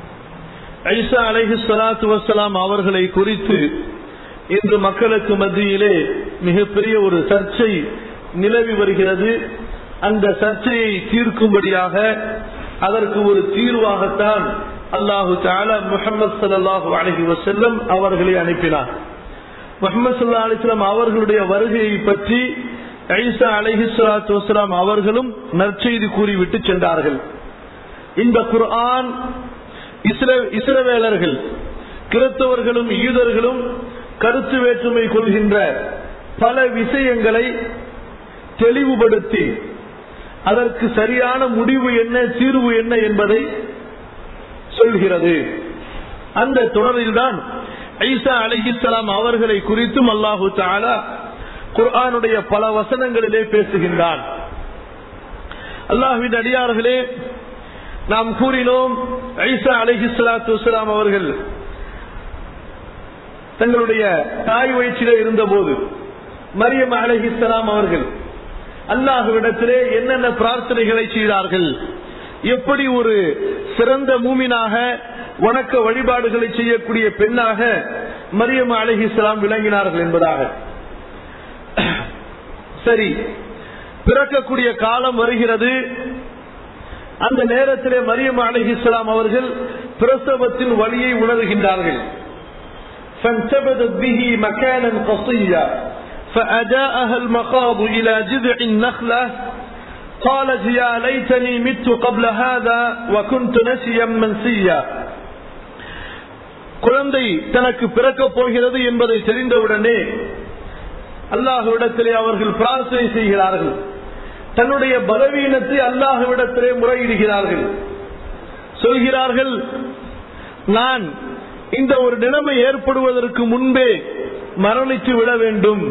ஐசா அலஹி சலாத்து வசலாம் அவர்களை குறித்து இன்று மக்களுக்கு மத்தியிலே மிகப்பெரிய ஒரு சர்ச்சை நிலவி வருகிறது அந்த சர்ச்சையை தீர்க்கும்படியாக அதற்கு ஒரு தீர்வாகத்தான் அல்லாஹு தாலா முகமது சல்லாஹூ அலஹி வசல்லம் அவர்களை அனுப்பினார் முகமது சல்லா அலிஸ்லாம் அவர்களுடைய வருகையை பற்றி ஐசா அலஹி சலாத்து வசலாம் அவர்களும் நற்செய்தி கூறிவிட்டு சென்றார்கள் இந்த குர்ஆன் இஸ்ரவேலர்கள் கிறிஸ்தவர்களும் யூதர்களும் கருத்து வேற்றுமை கொள்கின்ற பல விஷயங்களை தெளிவுபடுத்தி அதற்கு சரியான முடிவு என்ன தீர்வு என்ன என்பதை சொல்கிறது அந்த தொடரில்தான் ஐசா அலிஹிஸ்லாம் அவர்களை குறித்தும் அல்லாஹு தாலா குர்ஆனுடைய பல வசனங்களிலே பேசுகின்றான் அல்லாஹுவின் அடியார்களே நாம் கூறினோம் ஐசா அலிஹிஸ்லாத்து வலாம் அவர்கள் தங்களுடைய தாய் வயிற்றிலே இருந்த போது மரியம் அலஹிஸ்லாம் அவர்கள் அல்லாஹுவிடத்திலே என்னென்ன பிரார்த்தனைகளை செய்தார்கள் எப்படி ஒரு சிறந்த மூமினாக வணக்க வழிபாடுகளை செய்யக்கூடிய பெண்ணாக மரியம் அலஹிஸ்லாம் விளங்கினார்கள் என்பதாக சரி பிறக்கக்கூடிய காலம் வருகிறது அந்த நேரத்திலே மரியம் அலஹிஸ்லாம் அவர்கள் பிரசவத்தின் வழியை உணர்கின்றார்கள் فانتبذت به مكانا قصيا فأداءها المخاض إلى جذع النخلة قالت يا ليتني مت قبل هذا وكنت نسيا منسيا குழந்தை தனக்கு பிறக்கப் போகிறது என்பதை தெரிந்தவுடனே அல்லாஹுவிடத்திலே அவர்கள் பிரார்த்தனை செய்கிறார்கள் தன்னுடைய பலவீனத்தை அல்லாஹுவிடத்திலே முறையிடுகிறார்கள் சொல்கிறார்கள் நான் இந்த ஒரு நிலைமை ஏற்படுவதற்கு முன்பே மரணித்து விட வேண்டும்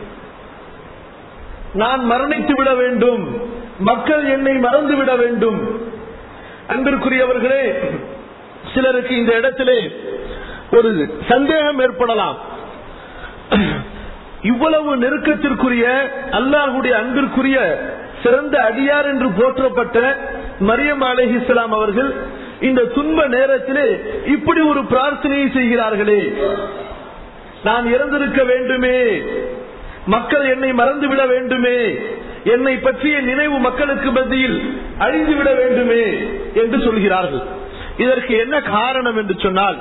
நான் மரணித்து விட வேண்டும் மக்கள் என்னை மறந்து விட வேண்டும் அன்பிற்குரியவர்களே சிலருக்கு இந்த இடத்திலே ஒரு சந்தேகம் ஏற்படலாம் இவ்வளவு நெருக்கத்திற்குரிய அல்லாஹுடைய அன்பிற்குரிய சிறந்த அடியார் என்று போற்றப்பட்ட மரியம் அலிஹிஸ்லாம் அவர்கள் இந்த துன்ப நேரத்திலே இப்படி ஒரு பிரார்த்தனையை செய்கிறார்களே நான் இறந்திருக்க வேண்டுமே மக்கள் என்னை மறந்துவிட வேண்டுமே என்னை பற்றிய நினைவு மக்களுக்கு மத்தியில் அழிந்துவிட வேண்டுமே என்று சொல்கிறார்கள் இதற்கு என்ன காரணம் என்று சொன்னால்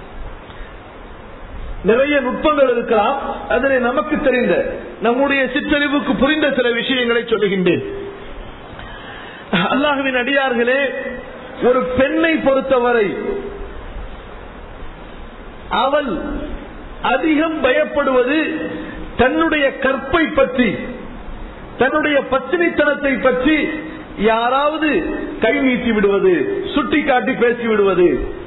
நிறைய நுட்பங்கள் இருக்கலாம் அதனை நமக்கு தெரிந்த நம்முடைய சிற்றறிவுக்கு புரிந்த சில விஷயங்களை சொல்லுகின்றேன் அல்லாஹுவின் அடியார்களே ஒரு பெண்ணை பொறுத்தவரை அவள் அதிகம் பயப்படுவது தன்னுடைய கற்பை பற்றி தன்னுடைய பத்தினித்தனத்தை பற்றி யாராவது கை நீட்டி விடுவது சுட்டி காட்டி பேசி விடுவது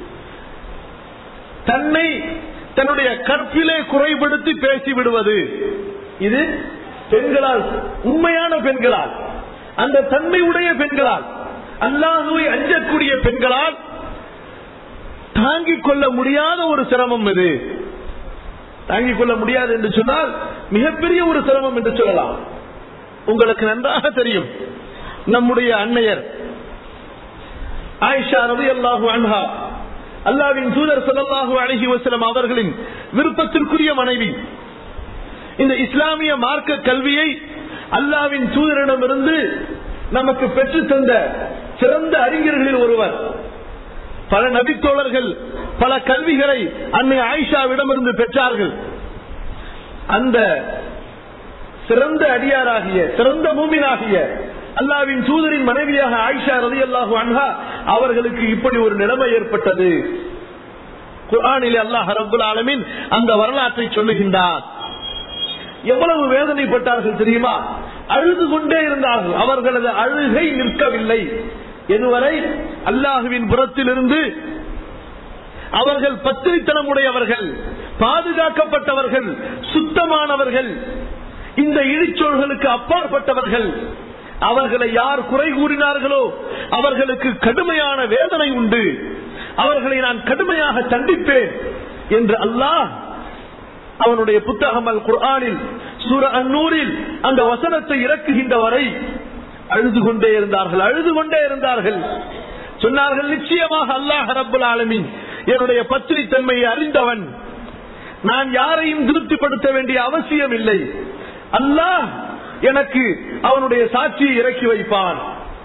தன்னை தன்னுடைய கற்பிலே குறைபடுத்தி பேசி விடுவது இது பெண்களால் உண்மையான பெண்களால் அந்த தன்மை உடைய பெண்களால் அல்லாஹுவை அஞ்சக்கூடிய பெண்களால் தாங்கிக் கொள்ள முடியாத ஒரு சிரமம் இது தாங்கிக் கொள்ள முடியாது என்று சொன்னால் மிகப்பெரிய ஒரு சிரமம் என்று சொல்லலாம் உங்களுக்கு நன்றாக தெரியும் நம்முடைய அன்னையர் ஆயிஷா ரவி அல்லாஹு அன்ஹா அல்லாவின் தூதர் சல்லாஹூ அலஹி வசலம் அவர்களின் விருப்பத்திற்குரிய மனைவி இந்த இஸ்லாமிய மார்க்க கல்வியை அல்லாவின் தூதரிடமிருந்து நமக்கு பெற்று தந்த சிறந்த அறிஞர்களில் ஒருவர் பல நபித்தோழர்கள் பல கல்விகளை அன்னை ஆயிஷாவிடமிருந்து பெற்றார்கள் அந்த சிறந்த அடியாராகிய சிறந்த மூமினாகிய அல்லாவின் தூதரின் மனைவியாக ஆயிஷா ரதி அல்லாஹு அன்ஹா அவர்களுக்கு இப்படி ஒரு நிலைமை ஏற்பட்டது குரானிலே அல்லாஹ் ரபுல் ஆலமின் அந்த வரலாற்றை சொல்லுகின்றார் எவ்வளவு வேதனைப்பட்டார்கள் தெரியுமா அழுது கொண்டே இருந்தார்கள் அவர்களது அழுகை நிற்கவில்லை எதுவரை அல்லாஹுவின் புறத்திலிருந்து அவர்கள் பத்திரித்தனம் உடையவர்கள் பாதுகாக்கப்பட்டவர்கள் சுத்தமானவர்கள் இந்த இழிச்சொல்களுக்கு அப்பாற்பட்டவர்கள் அவர்களை யார் குறை கூறினார்களோ அவர்களுக்கு கடுமையான வேதனை உண்டு அவர்களை நான் கடுமையாக தண்டிப்பேன் என்று அல்லாஹ் அவனுடைய புத்தகம் அல் குர்ஆனில் சூர அந்நூரில் அந்த வசனத்தை இறக்குகின்ற வரை அழுது கொண்டே இருந்தார்கள் அழுது கொண்டே இருந்தார்கள் சொன்னார்கள் நிச்சயமாக அல்லாஹ் ரபுல் ஆலமின் என்னுடைய பத்திரித்தன்மையை அறிந்தவன் நான் யாரையும் திருப்திப்படுத்த வேண்டிய அவசியம் இல்லை அல்லாஹ் எனக்கு அவனுடைய சாட்சியை இறக்கி வைப்பான்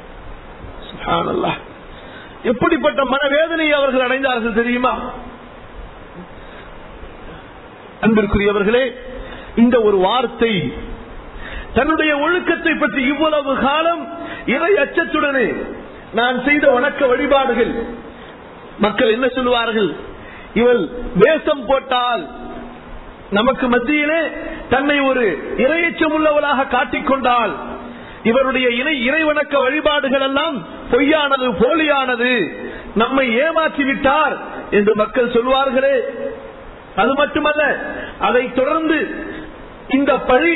எப்படிப்பட்ட மனவேதனையை அவர்கள் அடைந்தார்கள் தெரியுமா அன்பிற்குரியவர்களே இந்த ஒரு வார்த்தை தன்னுடைய ஒழுக்கத்தை பற்றி இவ்வளவு காலம் இறை அச்சத்துடனே நான் செய்த வணக்க வழிபாடுகள் மக்கள் என்ன சொல்லுவார்கள் இவள் வேஷம் போட்டால் நமக்கு மத்தியிலே தன்னை ஒரு இரையச்சம் உள்ளவளாக காட்டிக்கொண்டால் இவருடைய இணை இறைவணக்க வழிபாடுகள் எல்லாம் பொய்யானது போலியானது நம்மை ஏமாற்றி விட்டார் என்று மக்கள் சொல்வார்களே அது மட்டுமல்ல அதை தொடர்ந்து இந்த பழி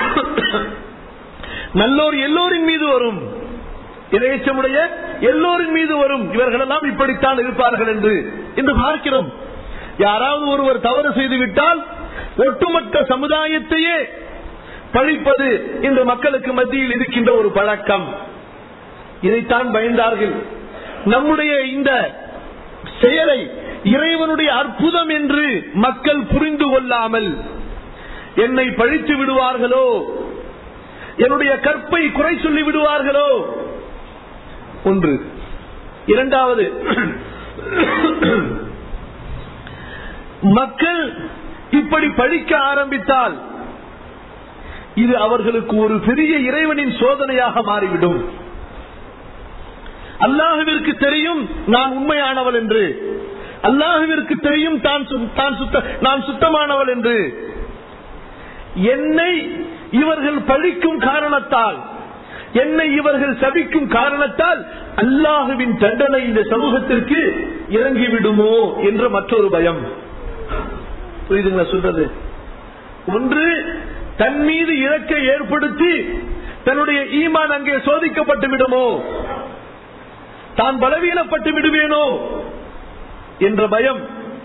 நல்லோர் எல்லோரின் மீது வரும் இறையச்சமுடைய எல்லோரின் மீது வரும் இவர்களெல்லாம் இப்படித்தான் இருப்பார்கள் என்று இன்று பார்க்கிறோம் யாராவது ஒருவர் தவறு செய்து விட்டால் ஒட்டுமொத்த சமுதாயத்தையே பழிப்பது இந்த மக்களுக்கு மத்தியில் இருக்கின்ற ஒரு பழக்கம் இதைத்தான் பயந்தார்கள் நம்முடைய இந்த செயலை இறைவனுடைய அற்புதம் என்று மக்கள் புரிந்து கொள்ளாமல் என்னை பழித்து விடுவார்களோ என்னுடைய கற்பை குறை சொல்லி விடுவார்களோ ஒன்று இரண்டாவது மக்கள் இப்படி படிக்க ஆரம்பித்தால் இது அவர்களுக்கு ஒரு பெரிய இறைவனின் சோதனையாக மாறிவிடும் அல்லாஹுவிற்கு தெரியும் நான் உண்மையானவள் என்று அல்லாஹுவிற்கு தெரியும் தான் தான் சுத்த நான் சுத்தமானவள் என்று என்னை இவர்கள் பழிக்கும் காரணத்தால் என்னை இவர்கள் சபிக்கும் காரணத்தால் அல்லாஹுவின் தண்டனை இந்த சமூகத்திற்கு இறங்கிவிடுமோ என்ற மற்றொரு பயம் புரியுதுங்களா சொல்றது ஒன்று தன் மீது இலக்கை ஏற்படுத்தி தன்னுடைய ஈமான் அங்கே சோதிக்கப்பட்டு விடுமோ தான் பலவீனப்பட்டு விடுவேனோ என்ற பயம்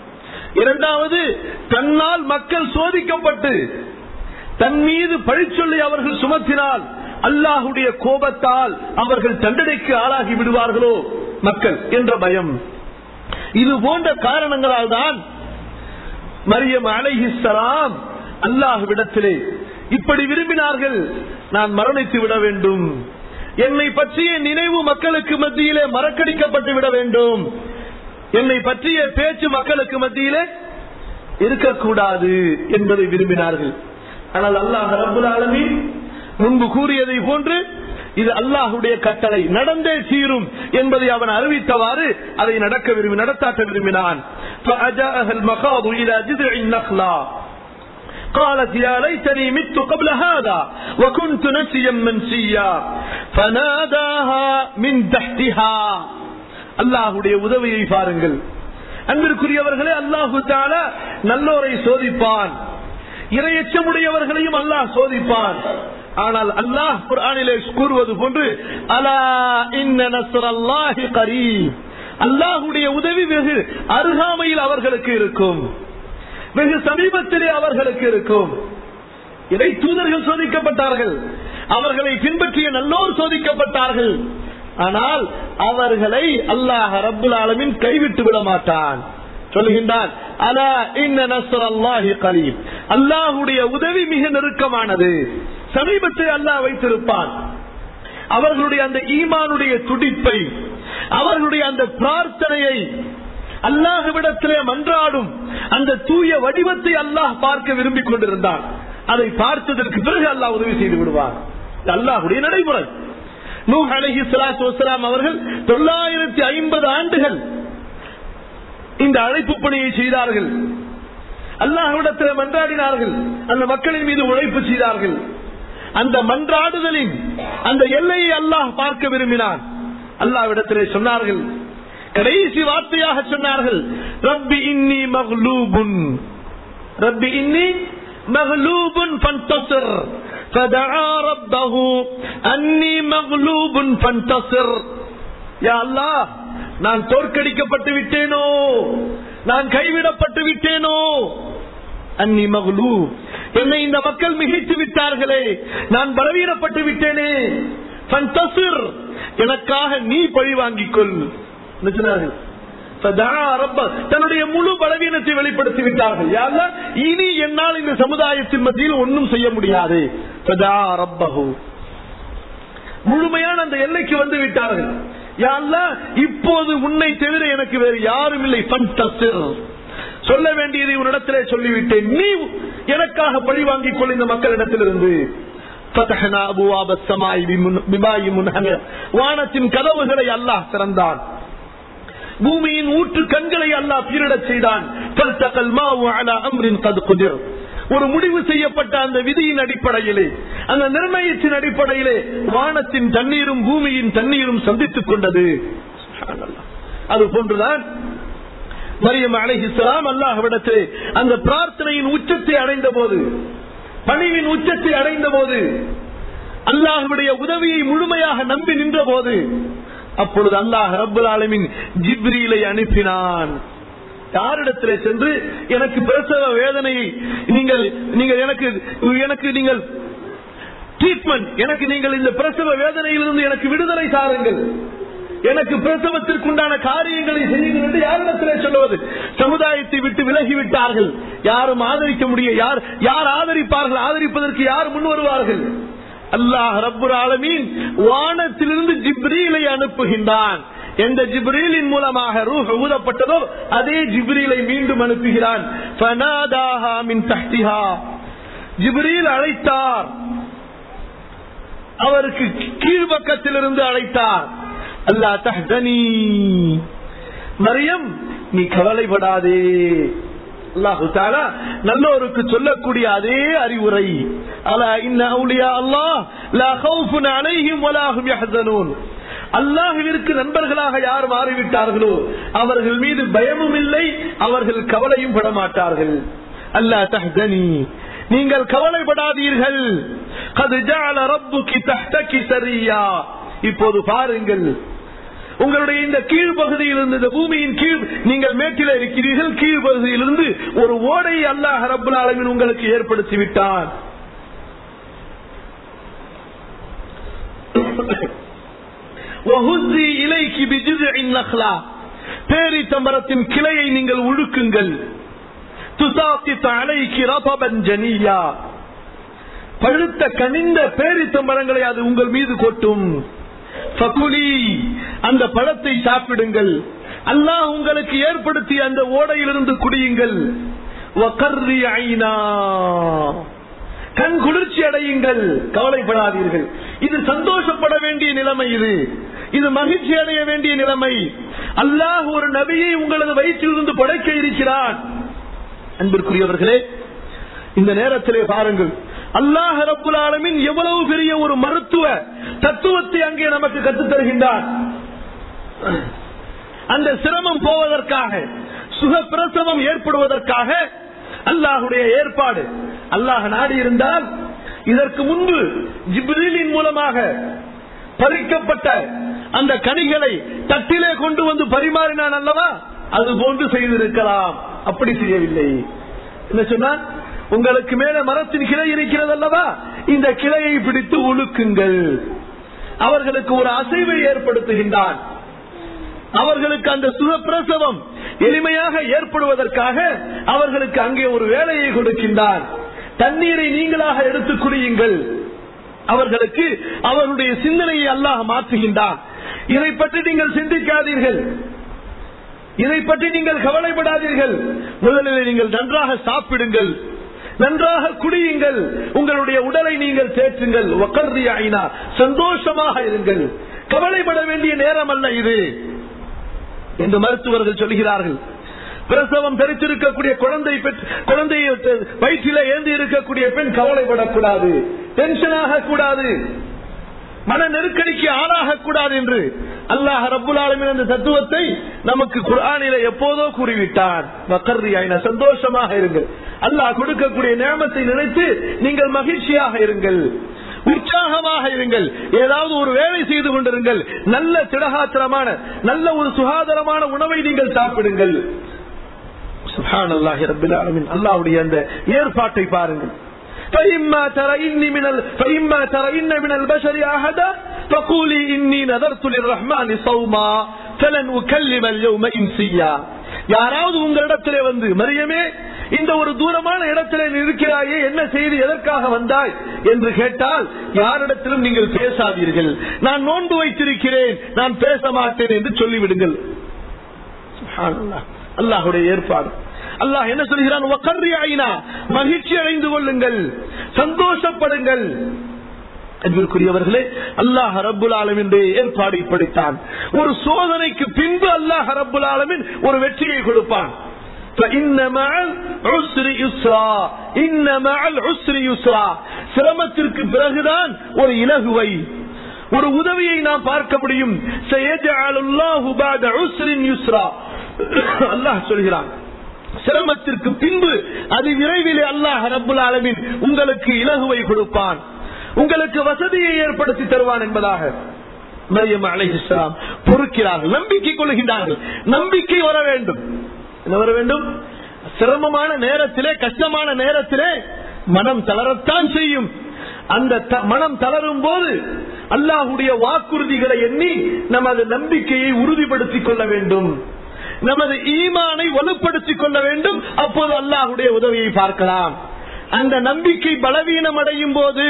இரண்டாவது தன்னால் மக்கள் சோதிக்கப்பட்டு தன் மீது பழிச்சொல்லி அவர்கள் சுமத்தினால் அல்லாஹுடைய கோபத்தால் அவர்கள் தண்டனைக்கு ஆளாகி விடுவார்களோ மக்கள் என்ற பயம் இது போன்ற காரணங்களால் தான் மரியம் அலைஹிஸ்ஸலாம் அல்லாஹ்விடத்திலே இப்படி விரும்பினார்கள் நான் மரணித்து விட வேண்டும் என்னை பற்றிய நினைவு மக்களுக்கு மத்தியிலே மறக்கடிக்கப்பட்டு விட வேண்டும் என்னை பற்றிய பேச்சு மக்களுக்கு மத்தியிலே இருக்கக்கூடாது என்பதை விரும்பினார்கள் ஆனால் அல்லாஹ் ரபுல் ஆலமீன் முன்பு கூறியதை போன்று இது அல்லாஹுடைய கட்டளை நடந்தே தீரும் என்பதை அவன் அறிவித்தவாறு அதை நடக்க விரும்பி நடத்தாட்ட விரும்பினான் فأجاءها المخاض إلى جذع النخلة قالت يا ليتني مت قبل هذا وكنت نسيا منسيا فناداها من تحتها அல்லாஹுடைய உதவியை பாருங்கள் அன்பிற்குரியவர்களே அல்லாஹு தாலா நல்லோரை சோதிப்பான் இரையச்சமுடையவர்களையும் அல்லாஹ் சோதிப்பான் ஆனால் அல்லாஹ் குர்ஆனிலே கூறுவது போன்று அலா இன்ன நஸ்ரல்லாஹி கரீம் அல்லாஹுடைய உதவி வெகு அருகாமையில் அவர்களுக்கு இருக்கும் வெகு சமீபத்திலே அவர்களுக்கு இருக்கும் இறை தூதர்கள் சோதிக்கப்பட்டார்கள் அவர்களை பின்பற்றிய நல்லோர் சோதிக்கப்பட்டார்கள் ஆனால் அவர்களை அல்லாஹ் ரப்புல் ஆலமின் கைவிட்டு விட மாட்டான் சொல்லுகின்றான் அலா இன்ன நஸ்ரல்லாஹி கரீம் அல்லாஹுடைய உதவி மிக நெருக்கமானது சமீபத்தில் அல்லாஹ் வைத்திருப்பான் அவர்களுடைய அந்த ஈமானுடைய துடிப்பை அவர்களுடைய அந்த பிரார்த்தனையை அல்லாஹுவிடத்திலே மன்றாடும் அந்த தூய வடிவத்தை அல்லாஹ் பார்க்க விரும்பிக் கொண்டிருந்தான் அதை பார்த்ததற்கு பிறகு அல்லாஹ் உதவி செய்து விடுவார் அல்லாஹுடைய நடைமுறை நூஹ் அலஹி சலாத்து வசலாம் அவர்கள் தொள்ளாயிரத்தி ஐம்பது ஆண்டுகள் இந்த அழைப்பு பணியை செய்தார்கள் அல்லாஹ்விடத்தில் மன்றாடினார்கள் அந்த மக்களின் மீது உழைப்பு செய்தார்கள் அந்த மன்றாடுதலின் அந்த எல்லையை அல்லாஹ் பார்க்க விரும்பினான் அல்லாஹ்விடத்திலே சொன்னார்கள் கடைசி வார்த்தையாக சொன்னார்கள் ரப்பி இன்னி மஹ்லூபுன் ரப்பி இன்னி மஹ்லூபுன் ஃபன்தஸிர் فدعا ربه أني مغلوب فانتصر يا الله நான் தோற்கடிக்கப்பட்டு விட்டேனோ நான் கைவிடப்பட்டு விட்டேனோ அன்னி மகளூ என்னை இந்த மக்கள் மிகைத்து விட்டார்களே நான் பலவீனப்பட்டு விட்டேனே ஃபன்தஸிர் எனக்காக நீ பழி வாங்கிக் கொள் என்ன சொன்னார்கள் ஃபதஆ ரப்ப தன்னுடைய முழு பலவீனத்தை வெளிப்படுத்தி விட்டார்கள் யா அல்லாஹ், இனி என்னால் இந்த சமுதாயத்தின் மத்தியில் ஒன்றும் செய்ய முடியாது ஃபதஆ ரப்பஹு முழுமையான அந்த எல்லைக்கு வந்து விட்டார்கள் யா அல்லாஹ், இப்போது உன்னை தவிர எனக்கு வேறு யாரும் இல்லை ஃபன்தஸிர் சொல்ல வேண்டியதை உன்னிடத்திலே சொல்லிவிட்டேன் நீ எனக்காக பழி வாங்கிக் கொள் இந்த மக்களிடத்திலிருந்து فتحنا أبواب السماء بمن- بماء منهمر. வானத்தின் கதவுகளை அல்லாஹ் திறந்தான் பூமியின் ஊற்று கண்களை அல்லாஹ் பீரிடச் செய்தான் فالتقى الماء على أمر قد قدر. ஒரு முடிவு செய்யப்பட்ட அந்த விதியின் அடிப்படையிலே அந்த நிர்ணயத்தின் அடிப்படையிலே வானத்தின் தண்ணீரும் பூமியின் தண்ணீரும் சந்தித்துக் கொண்டது சுப்ஹானல்லாஹ். அது போன்றுதான் மரியம் அலைஹிஸ்ஸலாம் அல்லாஹ்விடத்திலே அந்த பிரார்த்தனையின் உச்சத்தை அடைந்த போது பணிவின் உச்சத்தை அடைந்த போது அல்லாஹ்வுடைய உதவியை முழுமையாக நம்பி நின்ற போது அப்பொழுது அல்லாஹ் ரப்புல் ஆலமின் ஜிப்ரீலை அனுப்பினான் யாரிடத்திலே சென்று எனக்கு பிரசவ வேதனையை நீங்கள் நீங்கள் எனக்கு எனக்கு நீங்கள் ட்ரீட்மெண்ட் எனக்கு நீங்கள் இந்த பிரசவ வேதனையிலிருந்து எனக்கு விடுதலை தாருங்கள் எனக்கு பிரசவத்திற்குண்டான காரியங்களை செய்யுங்கள் என்று யாரிடத்திலே சொல்லுவது சமுதாயத்தை விட்டு விலகி விட்டார்கள் யாரும் ஆதரிக்க முடிய யார் யார் ஆதரிப்பார்கள் ஆதரிப்பதற்கு யார் முன் வருவார்கள் அல்லாஹ் ரப்புல் ஆலமீன் வானத்திலிருந்து ஜிப்ரீலை அனுப்புகின்றான் எந்த ஜிப்ரீலின் மூலமாக ரூஹ் ஊதப்பட்டதோ அதே ஜிப்ரீலை மீண்டும் அனுப்புகிறான் ஃபனாதாஹா மின் தஹ்திஹா ஜிப்ரீல் அழைத்தார் அவருக்கு கீழ்பக்கத்திலிருந்து அழைத்தார் அல்லா தஹ்தனி மரியம் நீ கவலைப்படாதே அல்லாஹு தாலா நல்லோருக்கு சொல்லக்கூடிய அதே அறிவுரை அலா இன்ன அவுலியா அல்லாஹ் லா ஹவுஃபுன் அலைஹிம் வலா ஹும் யஹ்சனூன் அல்லாஹ்விற்கு நண்பர்களாக யார் மாறிவிட்டார்களோ அவர்கள் மீது பயமும் இல்லை அவர்கள் கவலையும் பட மாட்டார்கள் அல்லா தஹ்தனி நீங்கள் கவலைப்படாதீர்கள் கது ஜஅல ரப்புகி தஹ்தகி சரியா இப்போது பாருங்கள் உங்களுடைய இந்த கீழ் பகுதியிலிருந்து இந்த பூமியின் கீழ் நீங்கள் மேட்டில இருக்கிறீர்கள் கீழ் பகுதியிலிருந்து ஒரு ஓடை அல்லாஹ் ரப்புல் ஆலமீன் உங்களுக்கு ஏற்படுத்தி விட்டான் وهزي إليك بجذع النخلة பேரித்த மரத்தின் கிளையை நீங்கள் உழுக்குங்கள் துசாத்தித் அலைக்கு ரபபன் ஜனியா பழுத்த கனிந்த பேரித்த மரங்களை அது உங்கள் மீது கொட்டும் ஃபகுலி அந்த பழத்தை சாப்பிடுங்கள் அல்லாஹ் உங்களுக்கு ஏற்படுத்திய அந்த ஓடையிலிருந்து குடியுங்கள் வகர்ரி ஐனா கண் குளிர்ச்சி அடையுங்கள் கவலைப்படாதீர்கள் இது சந்தோஷப்பட வேண்டிய நிலைமை இது இது மகிழ்ச்சி அடைய வேண்டிய நிலைமை அல்லாஹ் ஒரு நபியை உங்களது வயிற்றிலிருந்து படைக்க இருக்கிறான் அன்பிற்குரியவர்களே இந்த நேரத்திலே பாருங்கள் அல்லாஹ் ரப்புல் ஆலமின் எவ்வளவு பெரிய ஒரு மருத்துவ தத்துவத்தை அங்கே நமக்கு கற்றுத் தருகின்றான் அந்த சிரமம் போவதற்காக சுகப்பிரசவம் ஏற்படுவதற்காக அல்லாஹுடைய ஏற்பாடு அல்லாஹ் நாடி இருந்தால் இதற்கு முன்பு ஜிப்ரீலின் மூலமாக பறிக்கப்பட்ட அந்த கனிகளை தட்டிலே கொண்டு வந்து பரிமாறினான் அல்லவா அது போன்று செய்திருக்கலாம் அப்படி செய்யவில்லை என்ன சொன்னா உங்களுக்கு மேல மரத்தின் கிளை இருக்கிறது அல்லவா இந்த கிளையை பிடித்து உழுக்குங்கள் அவர்களுக்கு ஒரு அசைவை ஏற்படுத்துகின்றான் அவர்களுக்கு அந்த சுகப்பிரசவம் எளிமையாக ஏற்படுவதற்காக அவர்களுக்கு அங்கே ஒரு வேலையை கொடுக்கின்றான் தண்ணீரை நீங்களாக எடுத்துக் குடியுங்கள் அவர்களுக்கு அவருடைய சிந்தனையை அல்லாஹ் மாற்றுகின்றான் இதை பற்றி நீங்கள் சிந்திக்காதீர்கள் இதை பற்றி நீங்கள் கவலைப்படாதீர்கள் முதலில் நீங்கள் நன்றாக சாப்பிடுங்கள் நன்றாக குடியுங்கள் உங்களுடைய உடலை நீங்கள் தேற்றுங்கள் வக்கர்தி ஆயினா சந்தோஷமாக இருங்கள் கவலைப்பட வேண்டிய நேரம் அல்ல இது என்று மருத்துவர்கள் சொல்கிறார்கள் பிரசவம் தரித்திருக்கக்கூடிய குழந்தை பெற்று- குழந்தையை வயிற்றில ஏந்தி இருக்கக்கூடிய பெண் கவலைப்படக்கூடாது டென்ஷன் ஆகக்கூடாது மன நெருக்கடிக்கு ஆளாக கூடாது என்று அல்லாஹ் ரப்புல் ஆலமீன் அந்த தத்துவத்தை நமக்கு குர்ஆனில எப்போதோ கூறிவிட்டான் வக்கர்ரியாயின சந்தோஷமாக இருங்கள் அல்லாஹ் கொடுக்கக்கூடிய நியமத்தை நினைத்து நீங்கள் மகிழ்ச்சியாக இருங்கள் உற்சாகமாக இருங்கள் ஏதாவது ஒரு வேலை செய்து கொண்டிருங்கள் நல்ல திடகாத்திரமான நல்ல ஒரு சுகாதாரமான உணவை நீங்கள் சாப்பிடுங்கள் சுஹான் அல்லாஹி ரபில் ஆலமின் அல்லாவுடைய அந்த ஏற்பாட்டை பாருங்கள் فإما ترين من ال... فإما ترين من البشر أحدا فقولي إني نذرت للرحمن صوما فلن أكلم اليوم إنسيا யாராவது உங்களிடத்திலே வந்து மரியமே இந்த ஒரு தூரமான இடத்திலே நீ இருக்கிறாயே என்ன செய்து எதற்காக வந்தாய் என்று கேட்டால் யாரிடத்திலும் நீங்கள் பேசாதீர்கள் நான் நோன்பு வைத்திருக்கிறேன் நான் பேச மாட்டேன் என்று சொல்லிவிடுங்கள் சுப்ஹானல்லாஹ். அல்லாஹுடைய ஏற்பாடு அல்லாஹ் என்ன சொல்கிறான் "வகர்ரி ஐனா", மகிழ்ச்சி அடைந்து கொள்ளுங்கள் சந்தோஷப்படுங்கள் அன்பிற்குரியவர்களே அல்லாஹ் ரப்புல் ஆலமினுடைய ஏற்பாடு இப்படித்தான் ஒரு சோதனைக்கு பின்பு அல்லாஹ் ரப்புல் ஆலமின் ஒரு வெற்றியை கொடுப்பான் فإن مع العسر يسرا. إن مع العسر يسرا. சிரமத்திற்கு பிறகுதான் ஒரு இலகுவை ஒரு உதவியை நாம் பார்க்க முடியும் سيجعل الله بعد عسر يسرا. அல்லாஹ் சொல்கிறான் சிரமத்திற்கு பின்பு அது விரைவிலே அல்லாஹ் ரப்புல் ஆலமின் உங்களுக்கு இலகுவை கொடுப்பான் உங்களுக்கு வசதியை ஏற்படுத்தி தருவான் என்பதாக மரியம் அலைஹிஸ்ஸலாம் பொறுக்கிறார்கள் நம்பிக்கை கொள்கின்றார்கள் நம்பிக்கை வர வேண்டும் என்ன வர வேண்டும் சிரமமான நேரத்திலே கஷ்டமான நேரத்திலே மனம் தளரத்தான் செய்யும் அந்த த- மனம் தளரும் போது அல்லாஹுடைய வாக்குறுதிகளை எண்ணி நமது நம்பிக்கையை உறுதிப்படுத்திக் கொள்ள வேண்டும் நமது ஈமானை வலுப்படுத்திக் கொள்ள வேண்டும் அப்போது அல்லாஹுடைய உதவியை பார்க்கலாம் அந்த நம்பிக்கை பலவீனம் அடையும் போது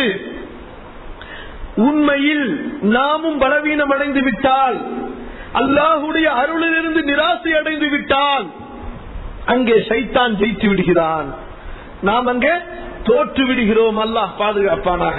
உண்மையில் நாமும் பலவீனம் அடைந்து விட்டால் அல்லாஹுடைய அருளிலிருந்து நிராசை அடைந்து விட்டால் அங்கே சைத்தான் ஜெயித்து விடுகிறான் நாம் அங்கே தோற்று விடுகிறோம் அல்லாஹ் பாதுகாப்பானாக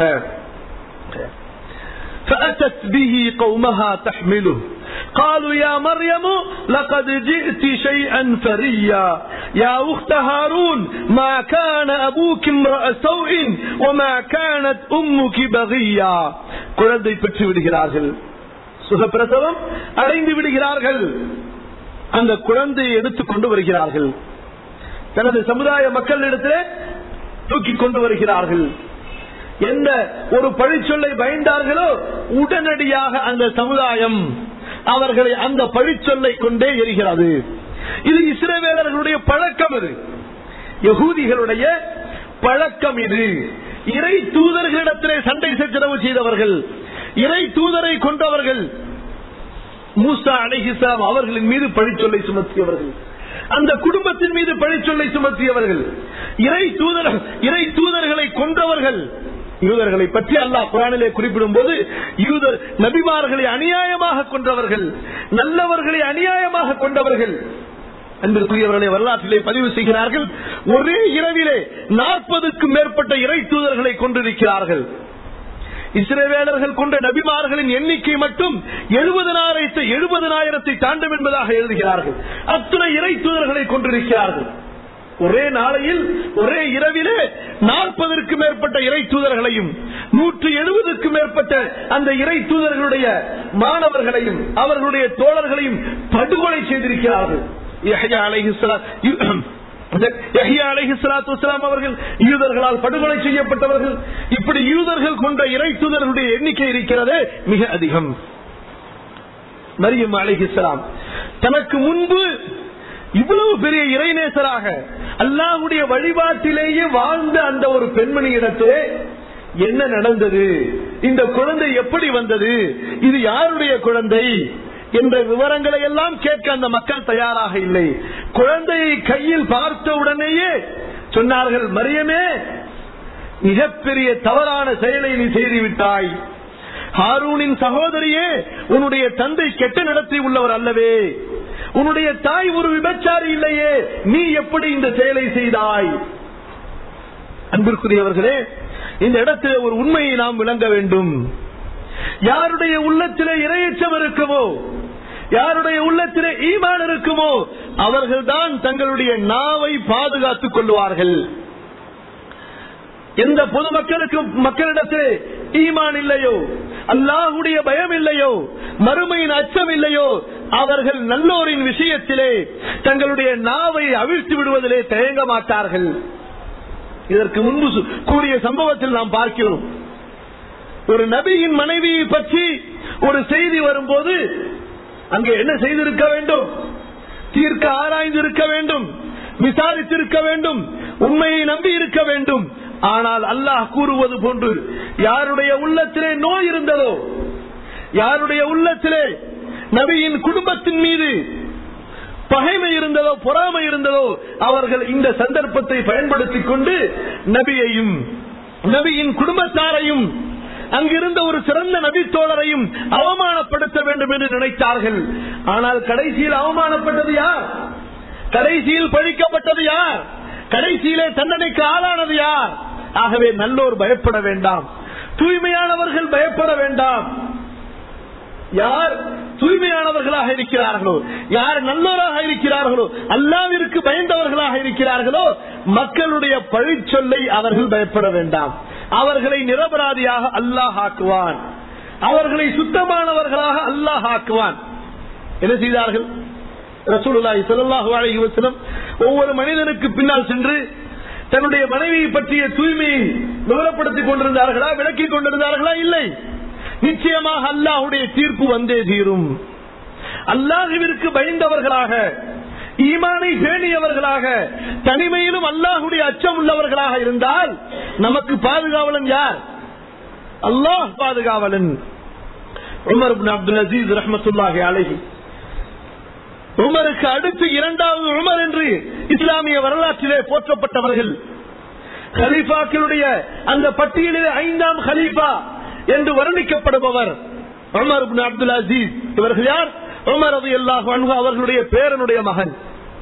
فأتت به قومها تحمله قالوا يا مريم لقد جئت شيئا فريا يا أخت هارون ما كان أبوك امرأ سوء وما كانت أمك بغيا குழந்தை பெற்று விடுகிறார்கள் சுகப்பிரசவம் அடைந்து விடுகிறார்கள் அந்த குழந்தையை எடுத்துக் கொண்டு வருகிறார்கள் தனது சமுதாய மக்களிடத்திலே தூக்கி கொண்டு வருகிறார்கள் எந்த ஒரு பழிச்சொல்லை பயந்தார்களோ உடனடியாக அந்த சமுதாயம் அவர்களை அந்த பழிச்சொல்லை கொண்டே எரிகிறது இது இஸ்ரேவேலர்களுடைய பழக்கம் இது யகூதிகளுடைய பழக்கம் இது இறை தூதர்களிடத்திலே சண்டை சச்சரவு செய்தவர்கள் இறை தூதரை கொண்டவர்கள் மூசா அலைஹிஸ்லாம் அவர்களின் மீது பழிச்சொல்லை சுமத்தியவர்கள் அந்த குடும்பத்தின் மீது பழிச்சொல்லை சுமத்தியவர்கள் இறை தூதர் இறை தூதர்களை கொன்றவர்கள் யூதர்களை பற்றி அல்லாஹ் குரானிலே குறிப்பிடும் போது யூதர் நபிமார்களை அநியாயமாக கொன்றவர்கள் நல்லவர்களை அநியாயமாக கொண்டவர்கள் அன்பிற்குரியவர்களை வரலாற்றிலே பதிவு செய்கிறார்கள் ஒரே இரவிலே நாற்பதுக்கும் மேற்பட்ட இறை தூதர்களை கொண்டிருக்கிறார்கள் இஸ்ரேவேலர்கள் கொண்ட நபிமார்களின் எண்ணிக்கை மட்டும் எழுபதனாயிரத்தை எழுபதனாயிரத்தை தாண்டும் என்பதாக எழுதுகிறார்கள் அத்துணை இறை தூதர்களை கொண்டிருக்கிறார்கள் ஒரே நாளையில் ஒரே இரவிலே நாற்பதற்கு மேற்பட்ட இறை தூதர்களையும் நூற்று எழுபதுக்கும் மேற்பட்ட அந்த இறை தூதர்களுடைய மாணவர்களையும் அவர்களுடைய தோழர்களையும் படுகொலை செய்திருக்கிறார்கள் யஹ்யா அலைஹிஸ்ஸலாம் யஹ்யா அலைஹிஸ்ஸலாத்து வஸ்ஸலாம் அவர்கள் யூதர்களால் படுகொலை செய்யப்பட்டவர்கள் இப்படி யூதர்கள் கொண்ட இறை தூதர்களுடைய எண்ணிக்கை இருக்கிறதே மிக அதிகம் மரியம் அலைஹிஸ்ஸலாம் தனக்கு முன்பு இவ்வளவு பெரிய இறைநேசராக அல்லாஹுடைய வழிபாட்டிலேயே வாழ்ந்த அந்த ஒரு பெண்மணியிடத்தே என்ன நடந்தது இந்த குழந்தை எப்படி வந்தது இது யாருடைய குழந்தை என்ற விவரங்களை எல்லாம் கேட்க அந்த மக்கள் தயாராக இல்லை குழந்தையை கையில் பார்த்த உடனேயே சொன்னார்கள் மரியமே மிகப்பெரிய தவறான செயலை நீ செய்துவிட்டாய் ஹாரூனின் சகோதரியே உன்னுடைய தந்தை கெட்ட நடத்தி உள்ளவர் அல்லவே உன்னுடைய தாய் ஒரு விபச்சாரி இல்லையே நீ எப்படி இந்த செயலை செய்தாய் அன்பிற்குரியவர்களே இந்த இடத்தில் ஒரு உண்மையை நாம் விளங்க வேண்டும் யாருடைய உள்ளத்திலே இரையச்சம் இருக்குமோ யாருடைய உள்ளத்திலே ஈமான் இருக்குமோ அவர்கள்தான் தங்களுடைய நாவை பாதுகாத்துக் கொள்வார்கள் எந்த பொதுமக்களுக்கு மக்களிடத்திலே ஈமான் இல்லையோ அல்லாஹுடைய பயம் இல்லையோ மறுமையின் அச்சம் இல்லையோ அவர்கள் நல்லோரின் விஷயத்திலே தங்களுடைய நாவை அவிழ்த்து விடுவதிலே தயங்க மாட்டார்கள் இதற்கு முன்பு சு- கூறிய சம்பவத்தில் நாம் பார்க்கிறோம் ஒரு நபியின் மனைவியை பற்றி ஒரு செய்தி வரும்போது அங்கே என்ன செய்திருக்க வேண்டும் தீர்க்க ஆராய்ந்திருக்க வேண்டும் விசாரித்திருக்க வேண்டும் உண்மையை நம்பி இருக்க வேண்டும் ஆனால் அல்லாஹ் கூறுவது போன்று யாருடைய உள்ளத்திலே நோய் இருந்ததோ யாருடைய உள்ளத்திலே நபியின் குடும்பத்தின் மீது பகைமை இருந்ததோ பொறாமை இருந்ததோ அவர்கள் இந்த சந்தர்ப்பத்தை பயன்படுத்திக் கொண்டு நபியையும் நபியின் குடும்பத்தாரையும் அங்கிருந்த ஒரு சிறந்த நபி தோழரையும் அவமானப்படுத்த வேண்டும் என்று நினைத்தார்கள் ஆனால் கடைசியில் அவமானப்பட்டது யார் கடைசியில் பழிக்கப்பட்டது யார் கடைசியிலே தண்டனைக்கு ஆளானது யார் ஆகவே நல்லோர் பயப்பட வேண்டாம் தூய்மையானவர்கள் பயப்பட வேண்டாம் யார் தூய்மையானவர்களாக இருக்கிறார்களோ யார் நல்லோராக இருக்கிறார்களோ அல்லாவிற்கு பயந்தவர்களாக இருக்கிறார்களோ மக்களுடைய பழிச்சொல்லை அவர்கள் பயப்பட வேண்டாம் அவர்களை நிரபராதியாக அல்லாஹ் ஆக்குவான் அவர்களை சுத்தமானவர்களாக அல்லாஹ் ஆக்குவான் என்ன செய்தார்கள் ரசூலுல்லாஹி ஸல்லல்லாஹு அலைஹி வஸல்லம் ஒவ்வொரு மனிதனுக்கு பின்னால் சென்று தன்னுடைய மனைவியை பற்றிய தூய்மையை விவரப்படுத்திக் கொண்டிருந்தார்களா விளக்கிக் கொண்டிருந்தார்களா இல்லை நிச்சயமாக அல்லாஹுடைய தீர்ப்பு வந்தே தீரும் அல்லாஹுவிற்கு பயந்தவர்களாக ஈமானை பேணியவர்களாக தனிமையிலும் அல்லாஹுடைய அச்சம் உள்ளவர்களாக இருந்தால் நமக்கு பாதுகாவலன் யார் அல்லாஹ் பாதுகாவலன் உமர் இப்னு அப்துல் அசீஸ் ரஹ்மத்துல்லாஹி அலைஹி உமருக்கு அடுத்து இரண்டாவது உமர் என்று இஸ்லாமிய வரலாற்றிலே போற்றப்பட்டவர்கள் ஹலீஃபாக்களுடைய அந்த பட்டியலிலே ஐந்தாம் ஹலீஃபா என்று வர்ணிக்கப்படுபவர் உமர் இப்னு அப்துல் அசீஸ் இவர்கள் யார் உமர் அது அல்லாஹ் அவர்களுடைய பேரனுடைய மகன்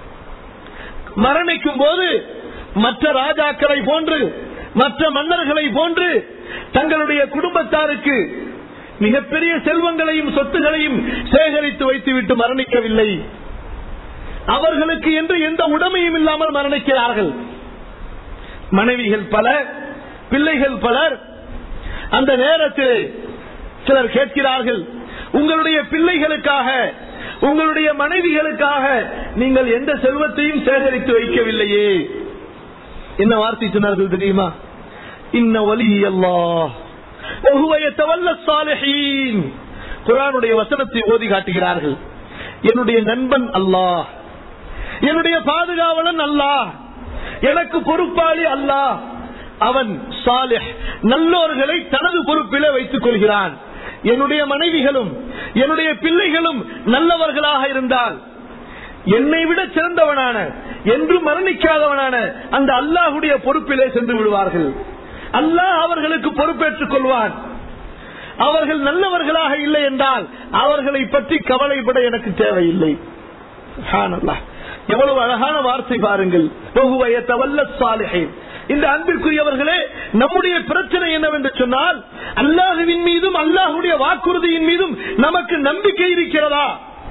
மரணிக்கும் போது மற்ற ராஜாக்களை போன்று மற்ற மன்னர்களை போன்று தங்களுடைய குடும்பத்தாருக்கு மிகப்பெரிய செல்வங்களையும் சொத்துகளையும் சேகரித்து வைத்துவிட்டு மரணிக்கவில்லை அவர்களுக்கு என்று எந்த உடமையும் இல்லாமல் மரணிக்கிறார்கள் மனைவிகள் பல பிள்ளைகள் பலர் அந்த நேரத்தில் சிலர் கேட்கிறார்கள் உங்களுடைய பிள்ளைகளுக்காக உங்களுடைய மனைவிகளுக்காக நீங்கள் எந்த செல்வத்தையும் சேகரித்து வைக்கவில்லையே என்ன வார்த்தை சொன்னார்கள் தெரியுமா இன்ன வலி அல்லாஹ் وهو يتولى الصالحين குரானுடைய வசனத்தை ஓதி காட்டுகிறார்கள் என்னுடைய நண்பன் அல்லாஹ் என்னுடைய பாதுகாவலன் அல்லாஹ் எனக்கு பொறுப்பாளி அல்லாஹ் அவன் சாலிஹ் நல்லோர்களை தனது பொறுப்பிலே வைத்துக் கொள்கிறான் என்னுடைய மனைவிகளும் என்னுடைய பிள்ளைகளும் நல்லவர்களாக இருந்தால் என்னை விட சிறந்தவனான என்று மரணிக்காதவனான அந்த அல்லாஹுடைய பொறுப்பிலே சென்று விடுவார்கள் அல்லாஹ் அவர்களுக்கு பொறுப்பேற்றுக் கொள்வான் அவர்கள் நல்லவர்களாக இல்லை என்றால் அவர்களை பற்றி கவலைப்பட எனக்கு தேவையில்லை சுப்ஹானல்லாஹ். எவ்வளவு அழகான வார்த்தை பாருங்கள் "வஹுவ யதவல்ல ஸாலிஹீன்." இந்த அன்பிற்குரியவர்களே நம்முடைய பிரச்சனை என்னவென்று சொன்னால் அல்லாஹுவின் மீதும் அல்லாஹுடைய வாக்குறுதியின் மீதும் நமக்கு நம்பிக்கை இருக்கிறதா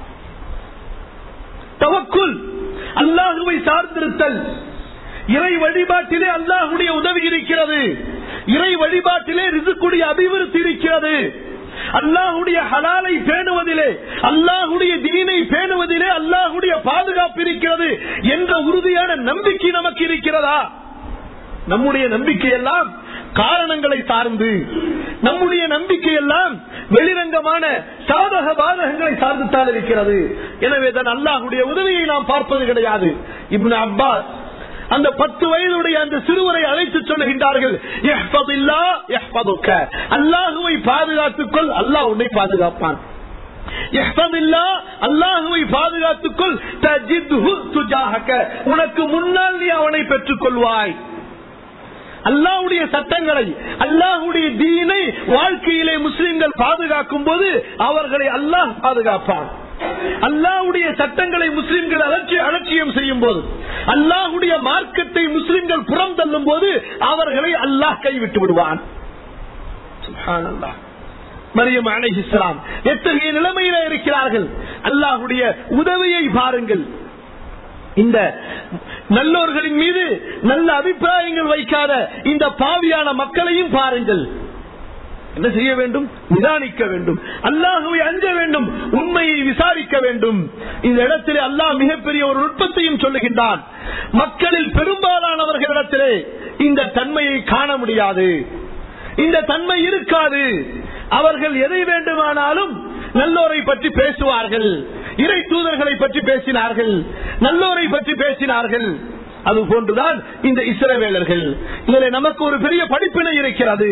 தவக்குல் அல்லாஹுவை சார்ந்திருத்தல் இறை வழிபாட்டிலே அல்லாஹுடைய உதவி இருக்கிறது இறை வழிபாட்டிலே ரிசுக்குடைய அபிவிருத்தி இருக்கிறது அல்லாஹுடைய ஹலாலை பேணுவதிலே அல்லாஹுடைய தீனை பேணுவதிலே அல்லாஹுடைய பாதுகாப்பு இருக்கிறது என்ற உறுதியான நம்பிக்கை நமக்கு இருக்கிறதா நம்முடைய நம்பிக்கை எல்லாம் காரணங்களை சார்ந்து நம்முடைய நம்பிக்கை எல்லாம் வெளிரங்கமான சாதக பாதகங்களை சார்ந்துத்தான் இருக்கிறது எனவே தான் அல்லாஹுடைய உதவியை நாம் பார்ப்பது கிடையாது இப்னு அப்பாஸ் அந்த பத்து வயதுடைய அந்த சிறுவரை அழைத்து சொல்லுகின்றார்கள் "இஹ்ஃபதில்லா யஹ்ஃபதுக்க." அல்லாஹுவை பாதுகாத்துக்கொள் அல்லாஹ் உன்னை பாதுகாப்பான் இஹ்ஃபதில்லா, அல்லாஹுவை பாதுகாத்துக்கொள் தஜித்ஹு துஜாஹக. உனக்கு முன்னால் நீ அவனை பெற்றுக் கொள்வாய் அல்லாஹுடைய சட்டங்களை அல்லாஹுடைய தீனை வாழ்க்கையிலே முஸ்லிம்கள் பாதுகாக்கும் போது அவர்களை அல்லாஹ் பாதுகாப்பான் அல்லாஹுடைய சட்டங்களை முஸ்லிம்கள் அலட்சி அலட்சியம் செய்யும் போது அல்லாஹுடைய மார்க்கத்தை முஸ்லிம்கள் புறம் தள்ளும் போது அவர்களை அல்லாஹ் கைவிட்டு விடுவான் சுப்ஹானல்லாஹ். மரியம் அலைஹிஸ்ஸலாம் எத்தகைய நிலைமையில இருக்கிறார்கள் அல்லாஹுடைய உதவியை பாருங்கள் இந்த நல்லோர்களின் மீது நல்ல அபிப்பிராயங்கள் வைக்காத இந்த பாவியான மக்களையும் பாருங்கள் என்ன செய்ய வேண்டும் நிதானிக்க வேண்டும் அல்லாஹுவை அஞ்ச வேண்டும் உண்மையை விசாரிக்க வேண்டும் இந்த இடத்திலே அல்லாஹ் மிகப்பெரிய ஒரு நுட்பத்தையும் சொல்லுகின்றான் மக்களில் பெரும்பாலானவர்களிடத்திலே இந்த தன்மையை காண முடியாது இந்த தன்மை இருக்காது அவர்கள் எதை வேண்டுமானாலும் நல்லோரை பற்றி பேசுவார்கள் இறை தூதர்களை பற்றி பேசினார்கள் நல்லோரை பற்றி பேசினார்கள் அது போன்றுதான் இந்த இஸ்ரவேலர்கள் இதில் நமக்கு ஒரு பெரிய படிப்பினை இருக்கிறது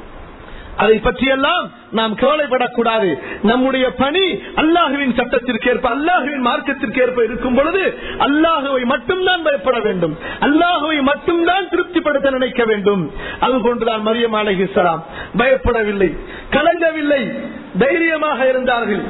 அதை பற்றியெல்லாம் நாம் கவலைப்படக்கூடாது நம்முடைய பணி அல்லாஹுவின் சட்டத்திற்கேற்ப அல்லாஹுவின் மார்க்கத்திற்கேற்ப இருக்கும் பொழுது அல்லாஹுவை மட்டும்தான் பயப்பட வேண்டும் அல்லாஹுவை மட்டும்தான் திருப்திப்படுத்த நினைக்க வேண்டும் அது போன்றுதான் மரியம் அலைஹிஸ்ஸலாம் பயப்படவில்லை கலங்கவில்லை தைரியமாக இருந்தார்கள்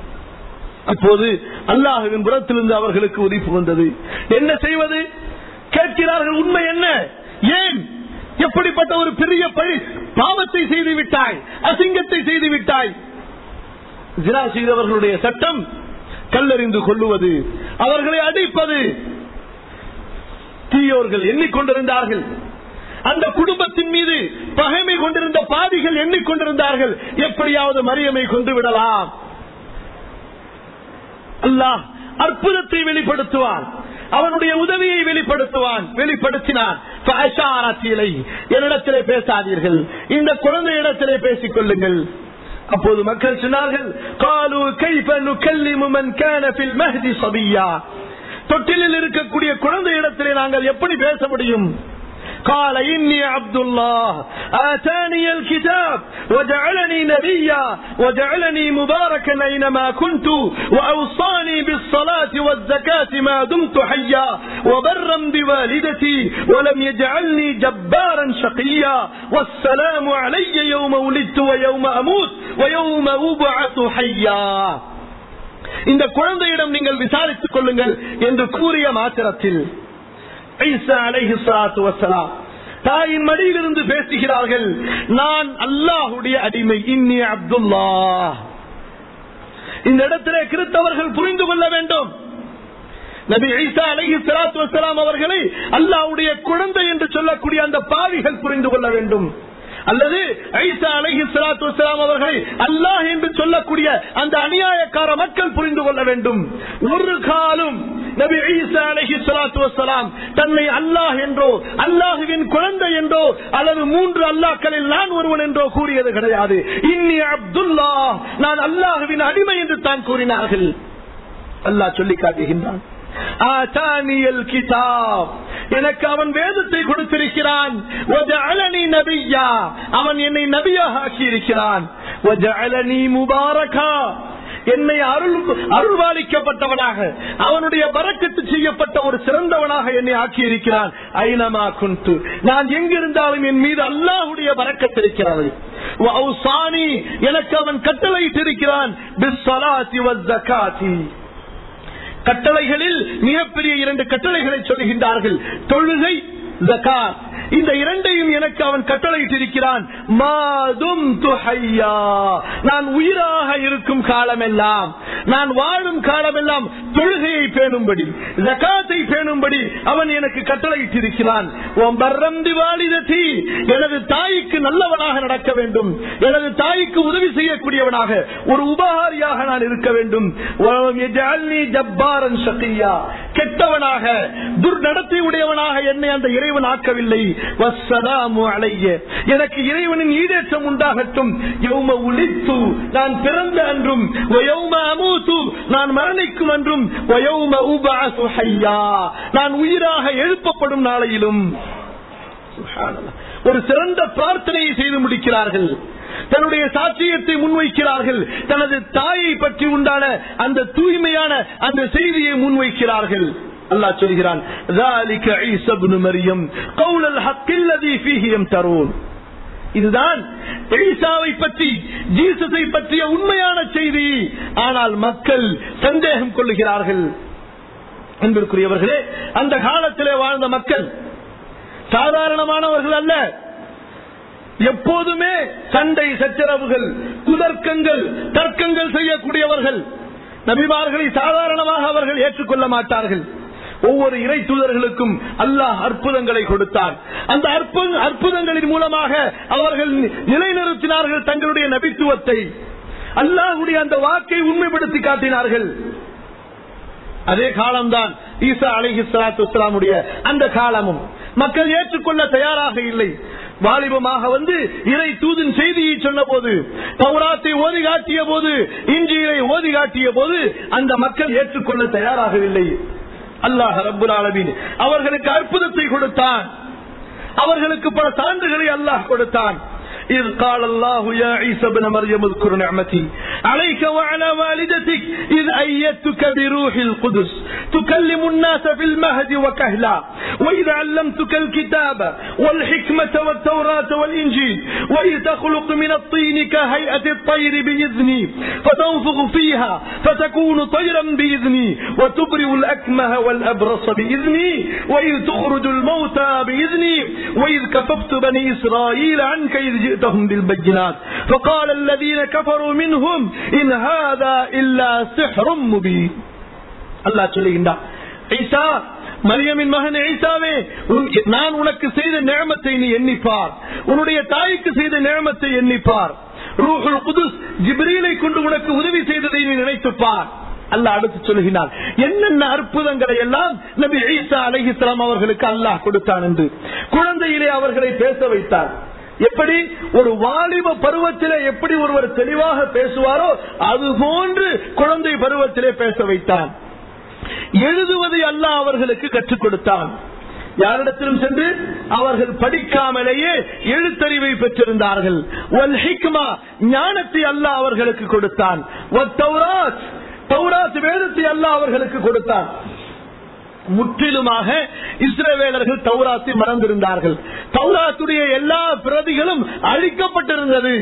அப்போது அல்லாஹுவின் புறத்திலிருந்து அவர்களுக்கு உதிப்பு வந்தது என்ன செய்வது கேட்கிறார்கள் உண்மை என்ன ஏன் எப்படிப்பட்ட ஒரு பெரிய பழி பாவத்தை செய்து விட்டாய் அசிங்கத்தை செய்து விட்டாய் ஜினா செய்தவர்களுடைய சட்டம் கல்லறிந்து கொள்ளுவது அவர்களை அடிப்பது தீயோர்கள் எண்ணிக்கொண்டிருந்தார்கள் அந்த குடும்பத்தின் மீது பகைமை கொண்டிருந்த பாதிகள் எண்ணிக்கொண்டிருந்தார்கள் எப்படியாவது மரியமை கொண்டு விடலாம் அல்லாஹ் அற்புதத்தை வெளிப்படுத்துவான் அவனுடைய உதவியை வெளிப்படுத்துவான் வெளிப்படுத்தினான் فأشارت إليه. என்னிடத்திலே பேசாதீர்கள் இந்த குழந்தை இடத்திலே பேசிக் கொள்ளுங்கள் அப்போது மக்கள் சொன்னார்கள் قالوا كيف نكلم من كان في المهد صبيا தொட்டிலில் இருக்கக்கூடிய குழந்தை இடத்திலே நாங்கள் எப்படி பேச முடியும் قال إني عبد الله آتاني الكتاب وجعلني نبيا وجعلني مباركا أينما كنت وأوصاني بالصلاة والزكاة ما دمت حيا وبرا بوالدتي ولم يجعلني جبارا شقيا والسلام علي يوم ولدت ويوم أموت ويوم أبعث حيا இந்த குழந்தையிடம் நீங்கள் விசாரித்துக் கொள்ளுங்கள் என்று கூறிய மாத்திரத்தில் ஈசா அலைஹி ஸலாத்து வஸ்ஸலாம் தாயின் மடியிலிருந்து பேசுகிறார்கள் நான் அல்லாஹுடைய அடிமை இன்னி அப்துல்லா இந்த இடத்திலே கிறிஸ்தவர்கள் புரிந்து கொள்ள வேண்டும் நபி ஈசா அலைஹி ஸலாத்து வஸ்ஸலாம் அவர்களை அல்லாஹ்வுடைய குழந்தை என்று சொல்லக்கூடிய அந்த பாவிகள் புரிந்து கொள்ள வேண்டும் அல்லது ஐசா அலஹி சலாத்து வலாம் அவர்களை அல்லாஹ் என்று சொல்லக்கூடிய அந்த அநியாயக்கார மக்கள் புரிந்து கொள்ள வேண்டும் ஒரு காலம் நபி ஈசா அலஹி சலாத்து வலாம் தன்னை அல்லாஹ் என்றோ அல்லாஹுவின் குழந்தை என்றோ அல்லது மூன்று அல்லாக்களில் நான் ஒருவன் என்றோ கூறியது கிடையாது இன்னி அப்துல்லா நான் அல்லாஹுவின் அடிமை என்று தான் கூறினார்கள் அல்லாஹ் சொல்லி காட்டுகின்றான் ஆதானியல் கிதாப் எனக்கு அவன் வேதத்தை கொடுத்திருக்கிறான் வஜஅலனி நபிய்யா அவன் என்னை நபியாக ஆக்கியிருக்கிறான் வஜஅலனி முபாரகா என்னை அருள் அருள்வாளிக்கப்பட்டவனாக அவனுடைய பறக்கத்து செய்யப்பட்ட ஒரு சிறந்தவனாக என்னை ஆக்கியிருக்கிறான் ஐனமா குந்து நான் எங்கிருந்தாலும் என் மீது அல்லாஹுடைய பறக்கத்து இருக்கிறது வஅௌசானி, எனக்கு அவன் கட்டளையிட்டிருக்கிறான் பிஸ்ஸலாத்தி வஸ்ஸகாத்தி. கட்டளைகளில் மிகப்பெரிய இரண்டு கட்டளைகளை சொல்லுகின்றார்கள் தொழுகை ஜகாத் இந்த இரண்டையும் எனக்கு அவன் கட்டளையிட்டிருக்கிறான் மாதும் துஹையா நான் உயிராக இருக்கும் காலமெல்லாம் நான் வாழும் காலமெல்லாம் தொழுகையை பேணும்படி ஜகாத்தை பேணும்படி அவன் எனக்கு கட்டளையிட்டிருக்கிறான் உன் பர்ரந்தி வாலிதத்தி எனது தாய்க்கு நல்லவனாக நடக்க வேண்டும் எனது தாய்க்கு உதவி செய்யக்கூடியவனாக ஒரு உபகாரியாக நான் இருக்க வேண்டும் வலம் யஜஅல்னி ஜப்பாரன் ஷகியா கெட்டவனாக துர்நடத்தை உடையவனாக என்னை அந்த இறைவன் ஆக்கவில்லை வஸ்ஸலாமு அலைய எனக்கு இறைவனின் ஈடேற்றம் உண்டாகட்டும் யௌம உலித்து நான் பிறந்த அன்றும் வயௌம அமூத்து நான் மரணிக்கும் அன்றும் வயௌம உபஅசு ஹய்யா நான் உயிராக எழுப்பப்படும் நாளையிலும் சுப்ஹானல்லாஹ். ஒரு சிறந்த பிரார்த்தனையை செய்து முடிக்கிறார்கள் தன்னுடைய சாட்சியத்தை முன்வைக்கிறார்கள் தனது தாயை பற்றி உண்டான அந்த தூய்மையான அந்த செய்தியை முன்வைக்கிறார்கள் அல்லாஹ் சொல்கிறான் ذَلِكَ عِيسَى ابْنُ مَرْيَمَ قَوْلَ الْحَقِّ الَّذِي فِيهِ يَمْتَرُونَ இதுதான் ஈசாவை பற்றி ஜீசஸை பற்றிய உண்மையான செய்தி ஆனால் மக்கள் சந்தேகம் கொள்ளுகிறார்கள் என்பதற்குரியவர்களே அந்த காலத்திலே வாழ்ந்த மக்கள் சாதாரணமானவர்கள் அல்ல எப்போதுமே சண்டை சச்சரவுகள் குதர்க்கங்கள் தர்க்கங்கள் செய்யக்கூடியவர்கள் நபிமார்களை சாதாரணமாக அவர்கள் ஏற்றுக்கொள்ள மாட்டார்கள் ஒவ்வொரு இறை தூதர்களுக்கும் அல்லாஹ் அற்புதங்களை கொடுத்தார் அந்த அற்பு- அற்புதங்களின் மூலமாக அவர்கள் நிலைநிறுத்தினார்கள் தங்களுடைய நபித்துவத்தை அல்லாஹுடைய அந்த வாக்கை உண்மைப்படுத்தி காட்டினார்கள் அதே காலம்தான் ஈசா அலஹி சலாத்து வலாமுடைய அந்த காலமும் மக்கள் ஏற்றுக்கொள்ள தயாராக இல்லை வாலிபமாக வந்து இறை தூதின் செய்தியை சொன்ன போது பௌராத்தை ஓதி காட்டிய போது இஞ்சியை ஓதி காட்டிய போது அந்த மக்கள் ஏற்றுக்கொள்ள தயாராகவில்லை அல்லாஹ் ரப்புல் ஆலமீன் அவர்களுக்கு அற்புதத்தை கொடுத்தான் அவர்களுக்கு பல சான்றுகளை அல்லாஹ் கொடுத்தான் إذ قال الله يا عيسى ابن مريم اذكر نعمتي عليك وعلى والدتك إذ أيدتك بروح القدس تكلم الناس في المهد وكهلا وإذ علمتك الكتاب والحكمة والتوراة والإنجيل وإذ تخلق من الطين كهيئة الطير بإذني فتنفخ فيها فتكون طيرا بإذني وتبرئ الأكمه والأبرص بإذني وإذ تخرج الموتى بإذني وإذ كففت بني إسرائيل عنك إذ جئتهم بالبينات فقال الذين كفروا منهم إن هذا إلا سحر مبين الله சொல்லுகின்றார் ஈசா மரியமின் மகன் ஈசாவே உன்- நான் உனக்கு செய்த நேமத்தை நீ எண்ணிப்பார் உன்னுடைய தாய்க்கு செய்த நேமத்தை எண்ணிப்பார் ரூஹுல் குதுஸ் ஜிப்ரீலை கொண்டு உனக்கு உதவி செய்ததை நீ நினைத்துப்பார் அல்லாஹ் அடுத்து சொல்கிறார் என்னென்ன அற்புதங்களை எல்லாம் நபி ஈசா அலைஹிஸ்ஸலாம் அவர்களுக்கு அல்லாஹ் கொடுத்தான் என்று குழந்தையிலே அவர்களை பேச வைத்தார் எப்படி ஒரு வாலிப பருவத்திலே எப்படி ஒருவர் தெளிவாக பேசுவாரோ அது போன்று குழந்தை பருவத்திலே பேச வைத்தான் எழுதுவதை அல்லாஹ் அவர்களுக்கு கற்றுக் கொடுத்தான் யாரிடத்திலும் சென்று அவர்கள் படிக்காமலேயே எழுத்தறிவை பெற்றிருந்தார்கள் வல் ஹிக்மா ஞானத்தை அல்லாஹ் அவர்களுக்கு கொடுத்தான் வத் தௌராத் தௌராத் வேதத்தை அல்லாஹ் அவர்களுக்கு கொடுத்தான் முற்றிலுமாக இஸ்ரவேலர்கள் தௌராத்தை மறந்திருந்தார்கள் தௌராத்துடைய எல்லா பிரதிகளும் அழிக்கப்பட்டிருந்தது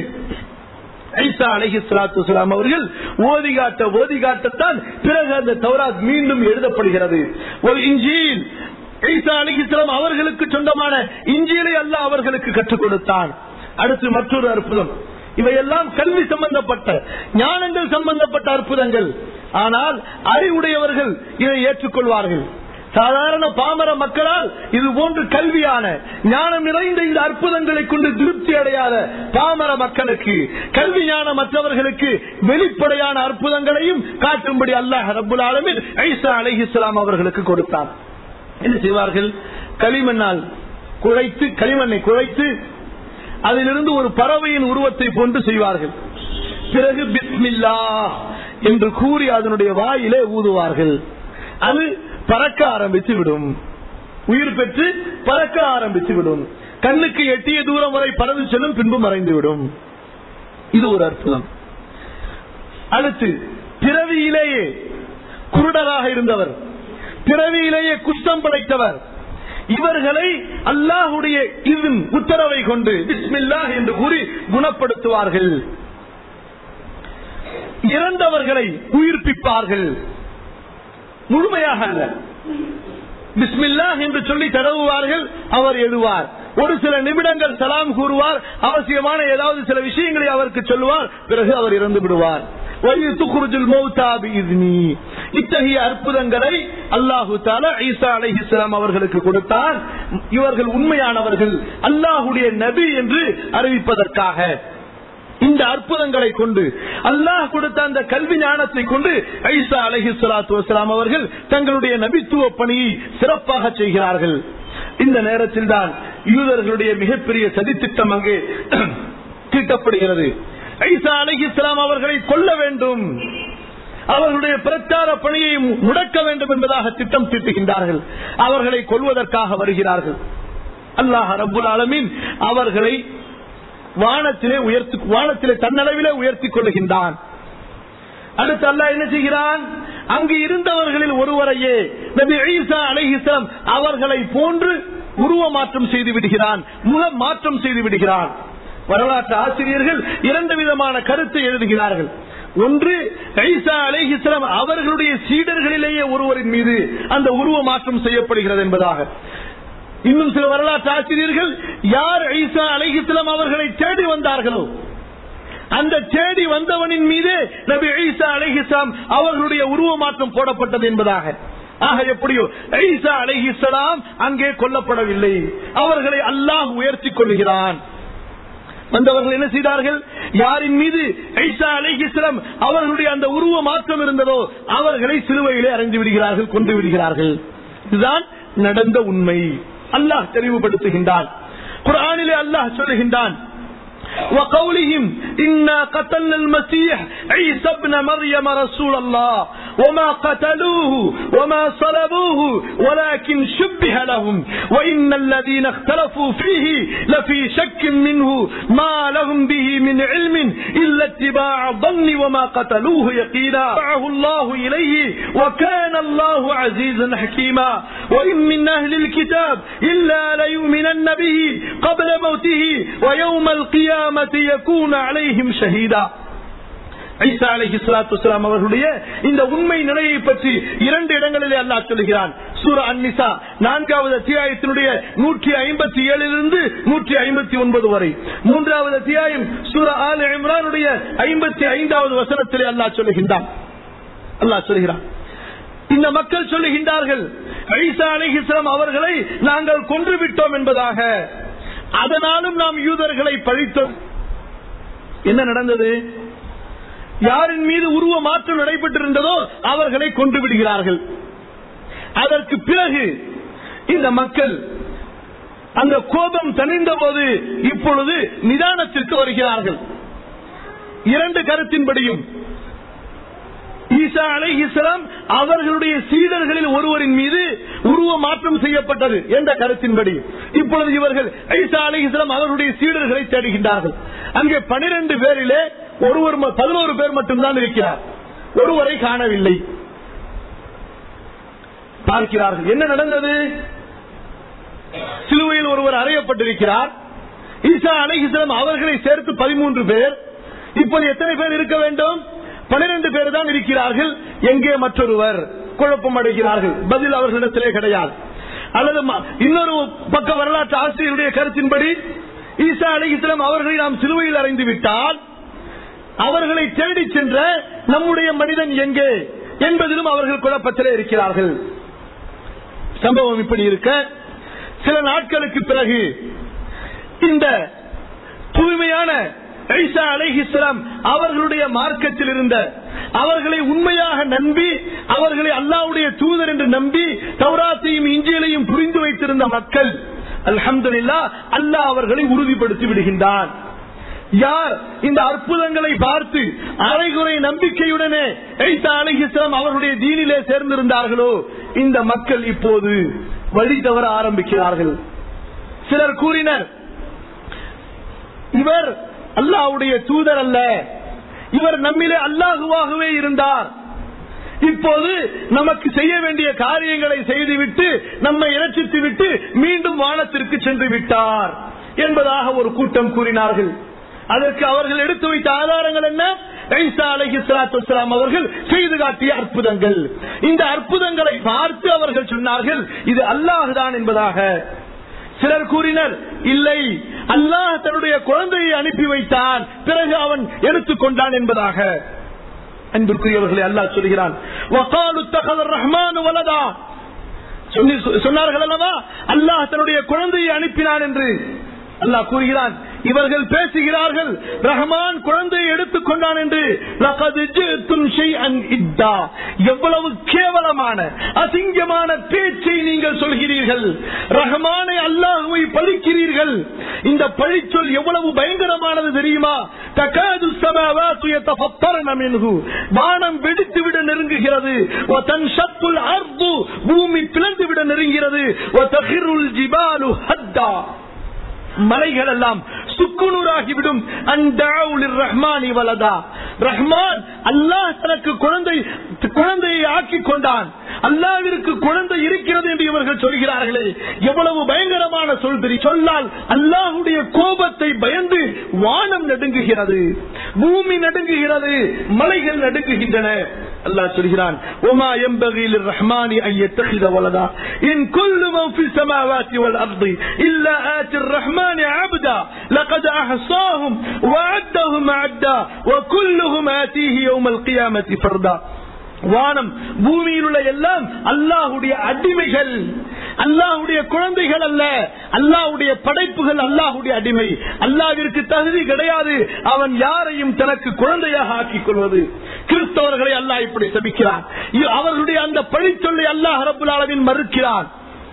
ஐசா அலஹி சலாத்து வலாம் அவர்கள் ஓதி காட்ட ஓதி காட்டத்தான் பிறகு அந்த தௌராத் மீண்டும் எழுதப்படுகிறது ஒரு இஞ்சியில் ஈசா அலிஹிஸ்லாம் அவர்களுக்கு சொந்தமான இஞ்சியலை அல்லாஹ் அவர்களுக்கு கற்றுக் கொடுத்தான் அடுத்து மற்றொரு அற்புதம் இவையெல்லாம் கல்வி சம்பந்தப்பட்ட ஞானங்கள் சம்பந்தப்பட்ட அற்புதங்கள் ஆனால் அறிவுடையவர்கள் இதை ஏற்றுக்கொள்வார்கள் சாதாரண பாமர மக்களால் இது போன்று கல்வியான ஞானம் நிறைந்த இந்த அற்புதங்களை கொண்டு திருப்தி அடையாத பாமர மக்களுக்கு கல்வி ஞானம் மற்றவர்களுக்கு வெளிப்படையான அற்புதங்களையும் காட்டும்படி அல்லாஹ் ரபுல் ஆலமின் ஐசா அலைஹிஸ்லாம் அவர்களுக்கு கொடுத்தான் என்ன செய்வார்கள் களிமண்ணால் குழைத்து களிமண்ணை குழைத்து அதிலிருந்து ஒரு பறவையின் உருவத்தை போன்று செய்வார்கள் பிறகு பிஸ்மில்லா என்று கூறி அதனுடைய வாயிலே ஊதுவார்கள் அது பறக்க ஆரம்பித்து விடும் உயிர் பெற்று பறக்க ஆரம்பித்து விடும் கண்ணுக்கு எட்டிய தூரம் வரை பறந்து செல்லும் பின்பு மறைந்து விடும் இது ஒரு அற்புதம் அடுத்து பிறவியிலேயே குருடராக இருந்தவர் பிறவியிலேயே குஷ்டம் படைத்தவர் இவர்களை அல்லாஹுடைய இதன் உத்தரவை கொண்டு பிஸ்மில்லாஹ் என்று கூறி குணப்படுத்துவார்கள் இறந்தவர்களை உயிர்ப்பிப்பார்கள் முழுமையாக அல்ல பிஸ்மில்லாஹ் என்று சொல்லி தடவுவார்கள் அவர் எழுவார் ஒரு சில நிமிடங்கள் சலாம் கூறுவார் அவசியமான ஏதாவது சில விஷயங்களை அவருக்கு சொல்லுவார் பிறகு அவர் இறந்து விடுவார் இத்தகைய அற்புதங்களை அல்லாஹு தாலா ஈசா அலைஹிஸ்லாம் அவர்களுக்கு கொடுத்தார் இவர்கள் உண்மையானவர்கள் அல்லாஹுடைய நபி என்று அறிவிப்பதற்காக இந்த அற்புதங்களை கொண்டு அல்லாஹ் கொடுத்த அந்த கல்வி ஞானத்தை கொண்டு ஐசா அலஹி சலாத்து வசலாம் அவர்கள் தங்களுடைய நபித்துவ பணியை சிறப்பாக செய்கிறார்கள் இந்த நேரத்தில் தான் யூதர்களுடைய மிகப்பெரிய சதித்திட்டம் அங்கே தீட்டப்படுகிறது ஐசா அலஹி இஸ்லாம் அவர்களை கொல்ல வேண்டும் அவர்களுடைய பிரச்சார பணியை முடக்க வேண்டும் என்பதாக திட்டம் தீட்டுகின்றார்கள் அவர்களை கொல்வதற்காக வருகிறார்கள் அல்லாஹ் ரபுல் ஆலமின் அவர்களை வானத்திலே உயர்த்தி வானத்திலே தன்னளவிலே உயர்த்தி கொள்ளுகின்றான் அடுத்து அல்லா என்ன செய்கிறான் அங்கு இருந்தவர்களில் ஒருவரையே நபி ஈசா அலைஹிஸ்லாம் அவர்களை போன்று உருவ மாற்றம் செய்து விடுகிறான் முக மாற்றம் செய்து விடுகிறான் வரலாற்று ஆசிரியர்கள் இரண்டு விதமான கருத்தை எழுதுகிறார்கள் ஒன்று ஐசா அலைஹிஸ்லாம் அவர்களுடைய சீடர்களிலேயே ஒருவரின் மீது அந்த உருவ மாற்றம் செய்யப்படுகிறது என்பதாக இன்னும் சில வரலாற்று ஆசிரியர்கள் யார் ஐசா அலைஹிஸ்லாம் அவர்களை தேடி வந்தார்களோ அந்த தேடி வந்தவனின் மீது நபி ஐசா அலைஹிஸ்லாம் அவர்களுடைய உருவ மாற்றம் போடப்பட்டது என்பதாக ஆக எப்படியோ ஐசா அலைஹிஸ்லாம் அங்கே கொல்லப்படவில்லை அவர்களை அல்லாஹ் உயர்த்தி கொள்கிறான் வந்தவர்கள் என்ன செய்தார்கள் யாரின் மீது ஐசா அலைஹிஸ்லாம் அவர்களுடைய அந்த உருவ மாற்றம் இருந்ததோ அவர்களை சிலுவையிலே அறைந்து விடுகிறார்கள் கொண்டு விடுகிறார்கள் இதுதான் நடந்த உண்மை அல்லாஹ் தெளிவுபடுத்துகின்றான் குரானிலே அல்லாஹ் சொல்லுகின்றான் وقولهم إنا قتلنا المسيح عيسى ابن مريم رسول الله وما قتلوه وما صلبوه ولكن شبه لهم وإن الذين اختلفوا فيه لفي شك منه ما لهم به من علم إلا اتباع الظن وما قتلوه يقينا دعه الله إليه وكان الله عزيزا حكيما وإن من أهل الكتاب إلا ليؤمنن به قبل موته ويوم القيامة يكون عليهم شهيدا ஐசா அலஹி சலாத்து வலாம் அவர்களுடைய இந்த உண்மை நிலையை பற்றி இரண்டு இடங்களிலே அல்லாஹ் சொல்லுகிறான் சூர அன்னிசா நான்காவது அத்தியாயத்தினுடைய நூற்றி ஐம்பத்தி ஏழிலிருந்து நூற்றி ஐம்பத்தி ஒன்பது வரை மூன்றாவது அத்தியாயம் சூர ஆல் இம்ரானுடைய ஐம்பத்தி ஐந்தாவது வசனத்திலே அல்லாஹ் சொல்லுகின்றான் அல்லாஹ் சொல்லுகிறான் இந்த மக்கள் சொல்லுகின்றார்கள் ஐசா அலிஹிஸ்லாம் அவர்களை நாங்கள் கொன்று விட்டோம் என்பதாக அதனாலும் நாம் யூதர்களை பழித்தோம் என்ன நடந்தது யாரின் மீது உருவ மாற்றம் நடைபெற்றிருந்ததோ அவர்களை கொண்டு விடுகிறார்கள் அதற்கு பிறகு இந்த மக்கள் அந்த கோபம் தணிந்த போது இப்பொழுது நிதானத்திற்கு வருகிறார்கள் இரண்டு கருத்தின்படியும் ஈசா அலை இஸ்லாம் அவர்களுடைய சீடர்களில் ஒருவரின் மீது உருவ மாற்றம் செய்யப்பட்டது என்ற கருத்தின்படி இப்பொழுது இவர்கள் ஈசா அலை இஸ்லாம் அவர்களுடைய சீடர்களை தேடுகின்றார்கள் அங்கே பனிரெண்டு பேரிலே ஒருவர் பதினோரு பேர் மட்டும்தான் இருக்கிறார் ஒருவரை காணவில்லை பார்க்கிறார்கள் என்ன நடந்தது சிலுவையில் ஒருவர் அறையப்பட்டிருக்கிறார் ஈசா அலைஹிஸ்லாம் அவர்களை சேர்த்து பதிமூன்று பேர் இப்போது எத்தனை பேர் இருக்க வேண்டும் பனிரெண்டு பேர் தான் இருக்கிறார்கள் எங்கே மற்றொருவர் குழப்பம் அடைகிறார்கள் பதில் அவர்களிடத்திலே கிடையாது அல்லது இன்னொரு பக்க வரலாற்று ஆசிரியருடைய கருத்தின்படி ஈசா அலி இஸ்லாம் அவர்களை நாம் சிலுவையில் அறைந்து விட்டால் அவர்களை தேடி சென்ற நம்முடைய மனிதன் எங்கே என்பதிலும் அவர்கள் குழப்பத்திலே இருக்கிறார்கள் சம்பவம் இப்படி இருக்க சில நாட்களுக்கு பிறகு இந்த தூய்மையான ஈசா அலைஹிஸ்லாம் அவர்களுடைய மார்க்கத்தில் இருந்த அவர்களை உண்மையாக நம்பி அவர்களை அல்லாவுடைய தூதர் என்று நம்பி தௌராத்தையும் இஞ்சியலையும் புரிந்து வைத்திருந்த மக்கள் அல்ஹம்துலில்லா அல்லாஹ் அவர்களை உறுதிப்படுத்தி விடுகின்றான் யார் இந்த அற்புதங்களை பார்த்து அரைகுறை நம்பிக்கையுடனே ஈசா அலைஹிஸ்லாம் அவர்களுடைய தீனிலே சேர்ந்திருந்தார்களோ இந்த மக்கள் இப்போது வழி தவற ஆரம்பிக்கிறார்கள் சிலர் கூறினர் இவர் அல்லாஹ்வுடைய தூதர் அல்ல இவர் நம்மிலே அல்லாஹுவாகவே இருந்தார் இப்போது நமக்கு செய்ய வேண்டிய காரியங்களை செய்துவிட்டு நம்மை இரட்சித்து விட்டு மீண்டும் வானத்திற்கு சென்று விட்டார் என்பதாக ஒரு கூட்டம் கூறினார்கள் அதற்கு அவர்கள் எடுத்து வைத்த ஆதாரங்கள் என்ன ஈசா அலைஹி ஸலாத்து வஸலாம் அவர்கள் செய்து காட்டிய அற்புதங்கள் இந்த அற்புதங்களை பார்த்து அவர்கள் சொன்னார்கள் இது அல்லாஹ் தான் என்பதாக சிலர் கூறினர் இல்லை அல்லாஹ் தன்னுடைய குழந்தையை அனுப்பி வைத்தான் பிறகு அவன் எடுத்துக்கொண்டான் என்பதாக அன்பிற்குரியவர்களை அல்லாஹ் சொல்கிறான் وَقَالُوا اتَّخَذَ الرَّحْمَنُ وَلَدًا சொல்லி- சொன்னார்கள் அல்லவா அல்லாஹ் தன்னுடைய குழந்தையை அனுப்பினான் என்று அல்லாஹ் கூறுகிறான் இவர்கள் பேசுகிறார்கள் ரஹ்மான் குழந்தையை எடுத்துக் கொண்டான் என்று لَقَدْ جِئْتُمْ شَيْئًا إِدًّا. எவ்வளவு கேவலமான அசிங்கமான பேச்சை நீங்கள் சொல்கிறீர்கள் ரஹ்மானை அல்லாஹுவை பழிக்கிறீர்கள் இந்த பழிச்சொல் எவ்வளவு பயங்கரமானது தெரியுமா தகாது السماوات يتفطرن منه வானம் வெடித்து விட நெருங்குகிறது وتنشق الارض பூமி பிளந்து விட நெருங்கிறது وتخر الجبال هدا மலைகள் எல்லாம் சுக்குநூறாகிவிடும் ரஹ்மான் வலதா ரஹ்மான் அல்லாஹ் தனக்கு குழந்தை குழந்தையை ஆக்கி கொண்டான் அல்லாவிற்கு குழந்தை இருக்கிறது என்று இவர்கள் சொல்கிறார்களே எவ்வளவு பயங்கரமான சொல் தெரி சொல்லால் அல்லாஹுடைய கோபத்தை பயந்து வானம் நடுங்குகிறது பூமி நடுங்குகிறது மலைகள் நடுங்குகின்றன அல்லாஹ் சொல்கிறான் ஒமா எம்பகில் ரஹ்மானி ஐயத்தகித வலதா இன் குல்லு மௌஃபி السماوات والأرض إلا آتي الرحمن عبدا لقد أحصاهم وعدهم عدا وكلهم آتيه يوم القيامة فردا வானம் பூமியில் உள்ள எல்லாம் அல்லாஹுடைய அடிமைகள் அல்லாஹுடைய குழந்தைகள் அல்ல அல்லாஹுடைய படைப்புகள் அல்லாஹுடைய அடிமை அல்லாவிற்கு தகுதி கிடையாது அவன் யாரையும் தனக்கு குழந்தையாக ஆக்கிக் கொள்வது கிறிஸ்தவர்களை அல்லாஹ் இப்படி சபிக்கிறான் இ- அவர்களுடைய அந்த பழிச்சொல்லை அல்லாஹ் ரபுல் அளவின் மறுக்கிறான்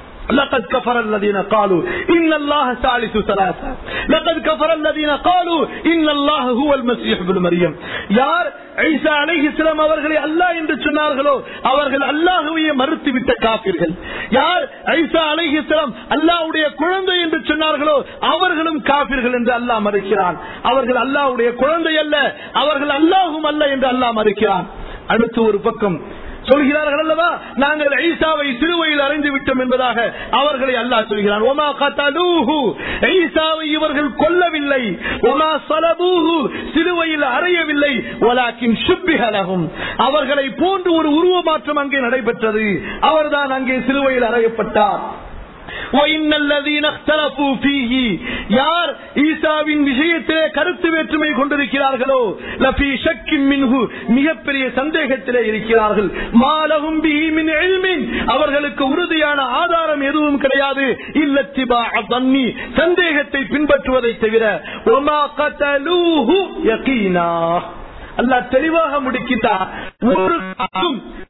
لقد كفر الذين قالوا إن الله ثالث ثلاثة لقد كفر الذين قالوا إن الله هو المسيح ابن مريم யார் ஈசா அலைஹிஸ்ஸலாம் அவர்களை அல்லாஹ் என்று சொன்னார்களோ அவர்கள் அல்லாஹுவையே மறுத்துவிட்ட காபிர்கள் யார் ஈசா அலைஹிஸ்ஸலாம் அல்லாஹ்வுடைய குழந்தை என்று சொன்னார்களோ அவர்களும் காபிர்கள் என்று அல்லாஹ் மறுக்கிறான் அவர்கள் அல்லாஹ்வுடைய குழந்தை அல்ல அவர்கள் அல்லாஹும் அல்ல என்று அல்லாஹ் மறுக்கிறான் அடுத்து ஒரு பக்கம் சொல்கிறார்கள் அல்லவா நாங்கள் ஈசாவை சிலுவையில் அறைந்து விட்டோம் என்பதாக அவர்களை அல்லாஹ் சொல்கிறான் ஒமா கத்தலூஹு ஈசாவை இவர்கள் கொல்லவில்லை ஒமா சலபூஹு சிலுவையில் அறையவில்லை ஒலாக்கின் சுப்பிகலகும் அவர்களை போன்று ஒரு உருவ மாற்றம் அங்கே நடைபெற்றது அவர்தான் அங்கே சிலுவையில் அறையப்பட்டார் وَإِنَّ الَّذِينَ اخْتَلَفُوا فِيهِ யார் ஈசாவின் விஷயத்திலே கருத்து வேற்றுமை கொண்டிருக்கிறார்களோ லஃபீ ஷக்கின் மின்ஹு மிகப்பெரிய சந்தேகத்திலே இருக்கிறார்கள் மாலகும் பிஹி மின் இல்மின் அவர்களுக்கு உறுதியான ஆதாரம் எதுவும் கிடையாது இல்லத்திபா தன்னி சந்தேகத்தை பின்பற்றுவதை தவிர ஒமா கதலூஹு யகீனா அல்லாஹ் தெளிவாக முடிக்கிட்டார் ஒரு காலம்